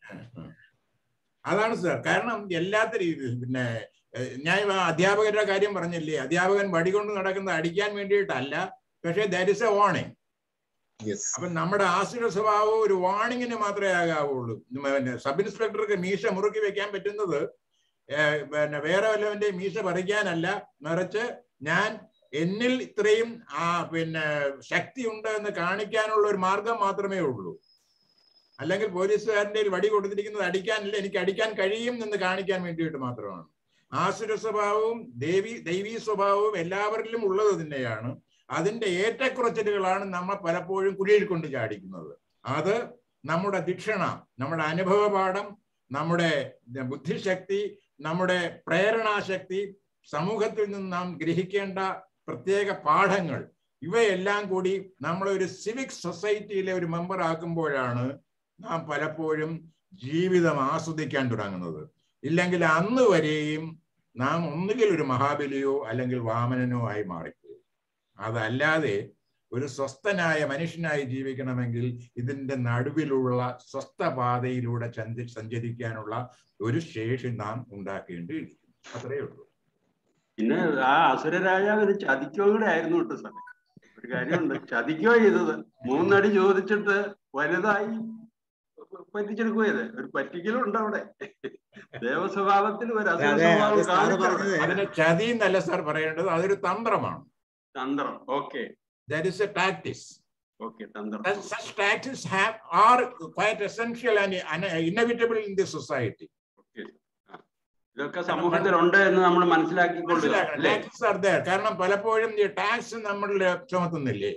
S5: അതാണ് സാർ കാരണം എല്ലാത്ത രീതിയിൽ പിന്നെ ഏഹ്, ഞാൻ ഇപ്പൊ അധ്യാപകരുടെ കാര്യം പറഞ്ഞില്ലേ അധ്യാപകൻ വടി കൊണ്ട് നടക്കുന്നത് അടിക്കാൻ വേണ്ടിയിട്ടല്ല പക്ഷേ ദാറ്റ് ഇസ് എ വാണിംഗ് അപ്പൊ നമ്മുടെ ആസുര സ്വഭാവം ഒരു വാണിങ്ങിന് മാത്രമേ ആകാവുള്ളൂ പിന്നെ സബ് ഇൻസ്പെക്ടർക്ക് മീശ മുറുക്കി വെക്കാൻ പറ്റുന്നത് ഏഹ്, പിന്നെ വേറെ വല്ലവന്റെ മീശ പറിക്കാനല്ല മറിച്ച് ഞാൻ എന്നിൽ ഇത്രയും ആ പിന്നെ ശക്തി ഉണ്ട് എന്ന് കാണിക്കാനുള്ള ഒരു മാർഗം മാത്രമേ ഉള്ളൂ അല്ലെങ്കിൽ പോലീസുകാരൻ്റെ വടി കൊടുത്തിരിക്കുന്നത് അടിക്കാനല്ല എനിക്ക് അടിക്കാൻ കഴിയും എന്ന് കാണിക്കാൻ വേണ്ടിയിട്ട് മാത്രമാണ് ആസുര സ്വഭാവവും ദേവി ദൈവീ സ്വഭാവവും എല്ലാവരിലും ഉള്ളത് തന്നെയാണ് അതിന്റെ ഏറ്റക്കുറച്ചിലുകളാണ് നമ്മൾ പലപ്പോഴും കുഴിയിൽ കൊണ്ട് ചാടിക്കുന്നത് അത് നമ്മുടെ ദിക്ഷണ നമ്മുടെ അനുഭവപാഠം നമ്മുടെ ബുദ്ധിശക്തി നമ്മുടെ പ്രേരണാശക്തി സമൂഹത്തിൽ നിന്ന് നാം ഗ്രഹിക്കേണ്ട പ്രത്യേക പാഠങ്ങൾ ഇവയെല്ലാം കൂടി നമ്മളെ ഒരു സിവിക് സൊസൈറ്റിയിലെ ഒരു മെമ്പർ ആക്കുമ്പോഴാണ് നാം പലപ്പോഴും ജീവിതം ആസ്വദിക്കാൻ തുടങ്ങുന്നത് ഇല്ലെങ്കിൽ അന്ന് വരെയും നാം ഒന്നുകിൽ ഒരു മഹാബലിയോ അല്ലെങ്കിൽ വാമനനോ ആയി മാറിപ്പോകും അതല്ലാതെ ഒരു സ്വസ്ഥനായ മനുഷ്യനായി ജീവിക്കണമെങ്കിൽ ഇതിന്റെ നടുവിലുള്ള സ്വസ്ഥ പാതയിലൂടെ ചന്തി സഞ്ചരിക്കാനുള്ള ഒരു ശേഷി നാം ഉണ്ടാക്കേണ്ടിയിരിക്കുന്നു അത്രയേ ഉള്ളൂ
S10: പിന്നെ ആ അസുര രാജാവിന് ചതിക്കോ കൂടെ ആയിരുന്നു കേട്ടോ സമയം ഒരു കാര്യമുണ്ട് ചതിക്കോ ചെയ്തത് മൂന്നടി ചോദിച്ചിട്ട് വലുതായി പറ്റിച്ചെടുക്കുക ചെയ്തേ ഒരു പറ്റിക്കലുണ്ട് അവിടെ ദേവസ്വഭാവത്തിൽ ഒരു അസുര
S3: അതെ,
S10: സ്വഭാവം
S3: അത് സാറ്
S10: കാണിച്ചവിടെ.
S3: പറഞ്ഞത്
S5: അതിന് ചതി എന്നല്ല സാർ പറയേണ്ടത് അതൊരു തന്ത്രമാണ്
S10: തന്ത്രം okay
S5: that is a tactics
S10: okay തന്ത്രം
S5: That such tactics have are quite essential and un- inevitable in this society.
S10: Okay ഇതൊക്കെ സമൂഹത്തിലുണ്ട് എന്ന് നമ്മൾ മനസ്സിലാക്കിക്കൊള്ളുക
S5: മനസ്സിലാക്കണം
S10: അല്ലേ
S5: ടാക്സ് ആർ there കാരണം പലപ്പോഴും ഈ ടാക്സ് നമ്മൾ ചുമത്തുന്നില്ലേ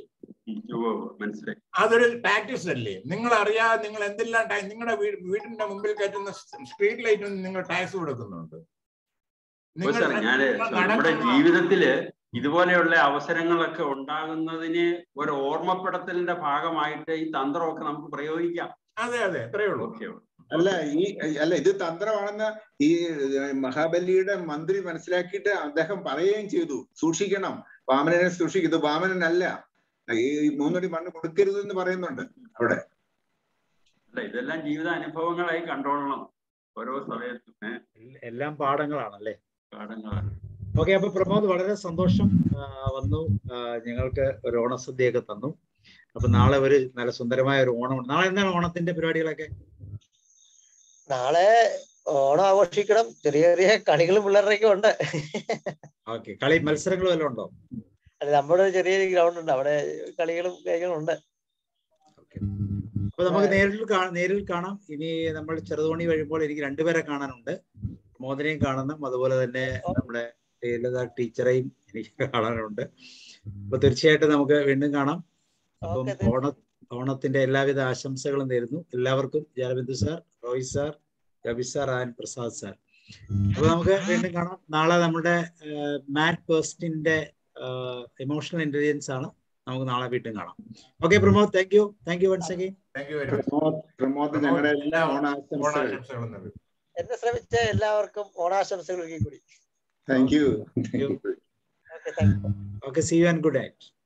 S10: ഉം, ഉവ്വ് ഉവ്വ് മനസ്സിലായി
S5: അതൊരു പ്രാക്ടീസ് അല്ലേ നിങ്ങൾ അറിയാതെ നിങ്ങൾ എന്തെല്ലാം ടാക്സ് നിങ്ങളുടെ വീടിന്റെ മുമ്പിൽ കയറ്റുന്ന സ്ട്രീറ്റ് ലൈറ്റിന് നിങ്ങൾ ടാക്സ് കൊടുക്കുന്നുണ്ട്
S10: ഓ സാറേ ഞാന് നമ്മുടെ
S5: നടക്കുന്ന-
S10: ജീവിതത്തില് ഇതുപോലെയുള്ള അവസരങ്ങളൊക്കെ ഉണ്ടാകുന്നതിന് ഒരു ഓർമ്മപ്പെടുത്തലിന്റെ ഭാഗമായിട്ട് ഈ തന്ത്രമൊക്കെ നമുക്ക് പ്രയോഗിക്കാം
S5: അതെ അതെ അത്രേ ഉള്ളൂ
S10: ഓക്കെ
S9: അല്ല ഈ അല്ല ഇത് തന്ത്രമാണെന്ന് ഈ ഏഹ്, മഹാബലിയുടെ മന്ത്രി മനസ്സിലാക്കിയിട്ട് അദ്ദേഹം പറയുകയും ചെയ്തു സൂക്ഷിക്കണം വാമനനെ സൂക്ഷിക്കും ഇത് വാമനനല്ല ഈ മൂന്നടി മണ്ണ് കൊടുക്കരുത് എന്ന് പറയുന്നുണ്ട് അവിടെ
S10: അല്ല ഇതെല്ലാം ജീവിത അനുഭവങ്ങളായി കണ്ടോളണം ഓരോ സമയത്തും ഏഹ്
S3: എല്ലാം പാഠങ്ങളാണല്ലേ
S10: പാഠങ്ങളാണ്
S3: ഓക്കെ അപ്പൊ പ്രമോദ് വളരെ സന്തോഷം ആ, വന്നു ആ, ഞങ്ങൾക്ക് ഒരു ഓണസദ്യയൊക്കെ തന്നു അപ്പൊ നാളെ ഒരു നല്ല സുന്ദരമായ ഒരു ഓണം നാളെ എന്താണ് ഓണത്തിന്റെ പരിപാടികളൊക്കെ
S4: നാളെ ഓണം ആഘോഷിക്കണം ചെറിയ ചെറിയ കളികളും പിള്ളേരുടെയൊക്കെ ഉണ്ട്
S3: ഓക്കെ കളി മത്സരങ്ങൾ വല്ലതും ഉണ്ടോ
S4: അല്ല നമ്മുടെ ഒരു ചെറിയ ഗ്രൗണ്ട് ഉണ്ട് അവിടെ കളികളും കാര്യങ്ങളും ഉണ്ട്
S3: അപ്പൊ നമുക്ക് നേരിൽ കാ- നേരിൽ കാണാം ഇനി നമ്മൾ ചെറുതോണി കഴിയുമ്പോൾ എനിക്ക് രണ്ടുപേരെ കാണാനുണ്ട് മോദനെയും കാണണം അതുപോലെ തന്നെ നമ്മുടെ ലളിത ടീച്ചറെയും എനിക്ക് കാണാനുണ്ട് അപ്പൊ തീർച്ചയായിട്ടും നമുക്ക് വീണ്ടും കാണാം അപ്പം ഓണ ഓണത്തിന്റെ എല്ലാവിധ ആശംസകളും നേരുന്നു എല്ലാവർക്കും ജാലബിന്ദു sir Roy sir Ravi sir and Prasad sir അപ്പൊ നമുക്ക് വീണ്ടും കാണാം നാളെ നമ്മുടെ മാറ്റ് പേഴ്സ്റ്റിന്റെ ഇമോഷണൽ ഇന്റലിജൻസ് ആണ് നമുക്ക് നാളെ വീണ്ടും കാണാം okay Pramod thank you thank you once again
S5: thank you very much
S9: Pramod Pramod ഞങ്ങളുടെ എല്ലാ ഓണാശംസകളും
S5: ഓണാശംസകളും നൽകുന്നു
S4: എന്നെ ശ്രമിച്ച എല്ലാവർക്കും ഓണാശംസകൾ ഒരിക്കൽ കൂടി
S9: thank you
S4: okay thank you
S3: okay see you and good night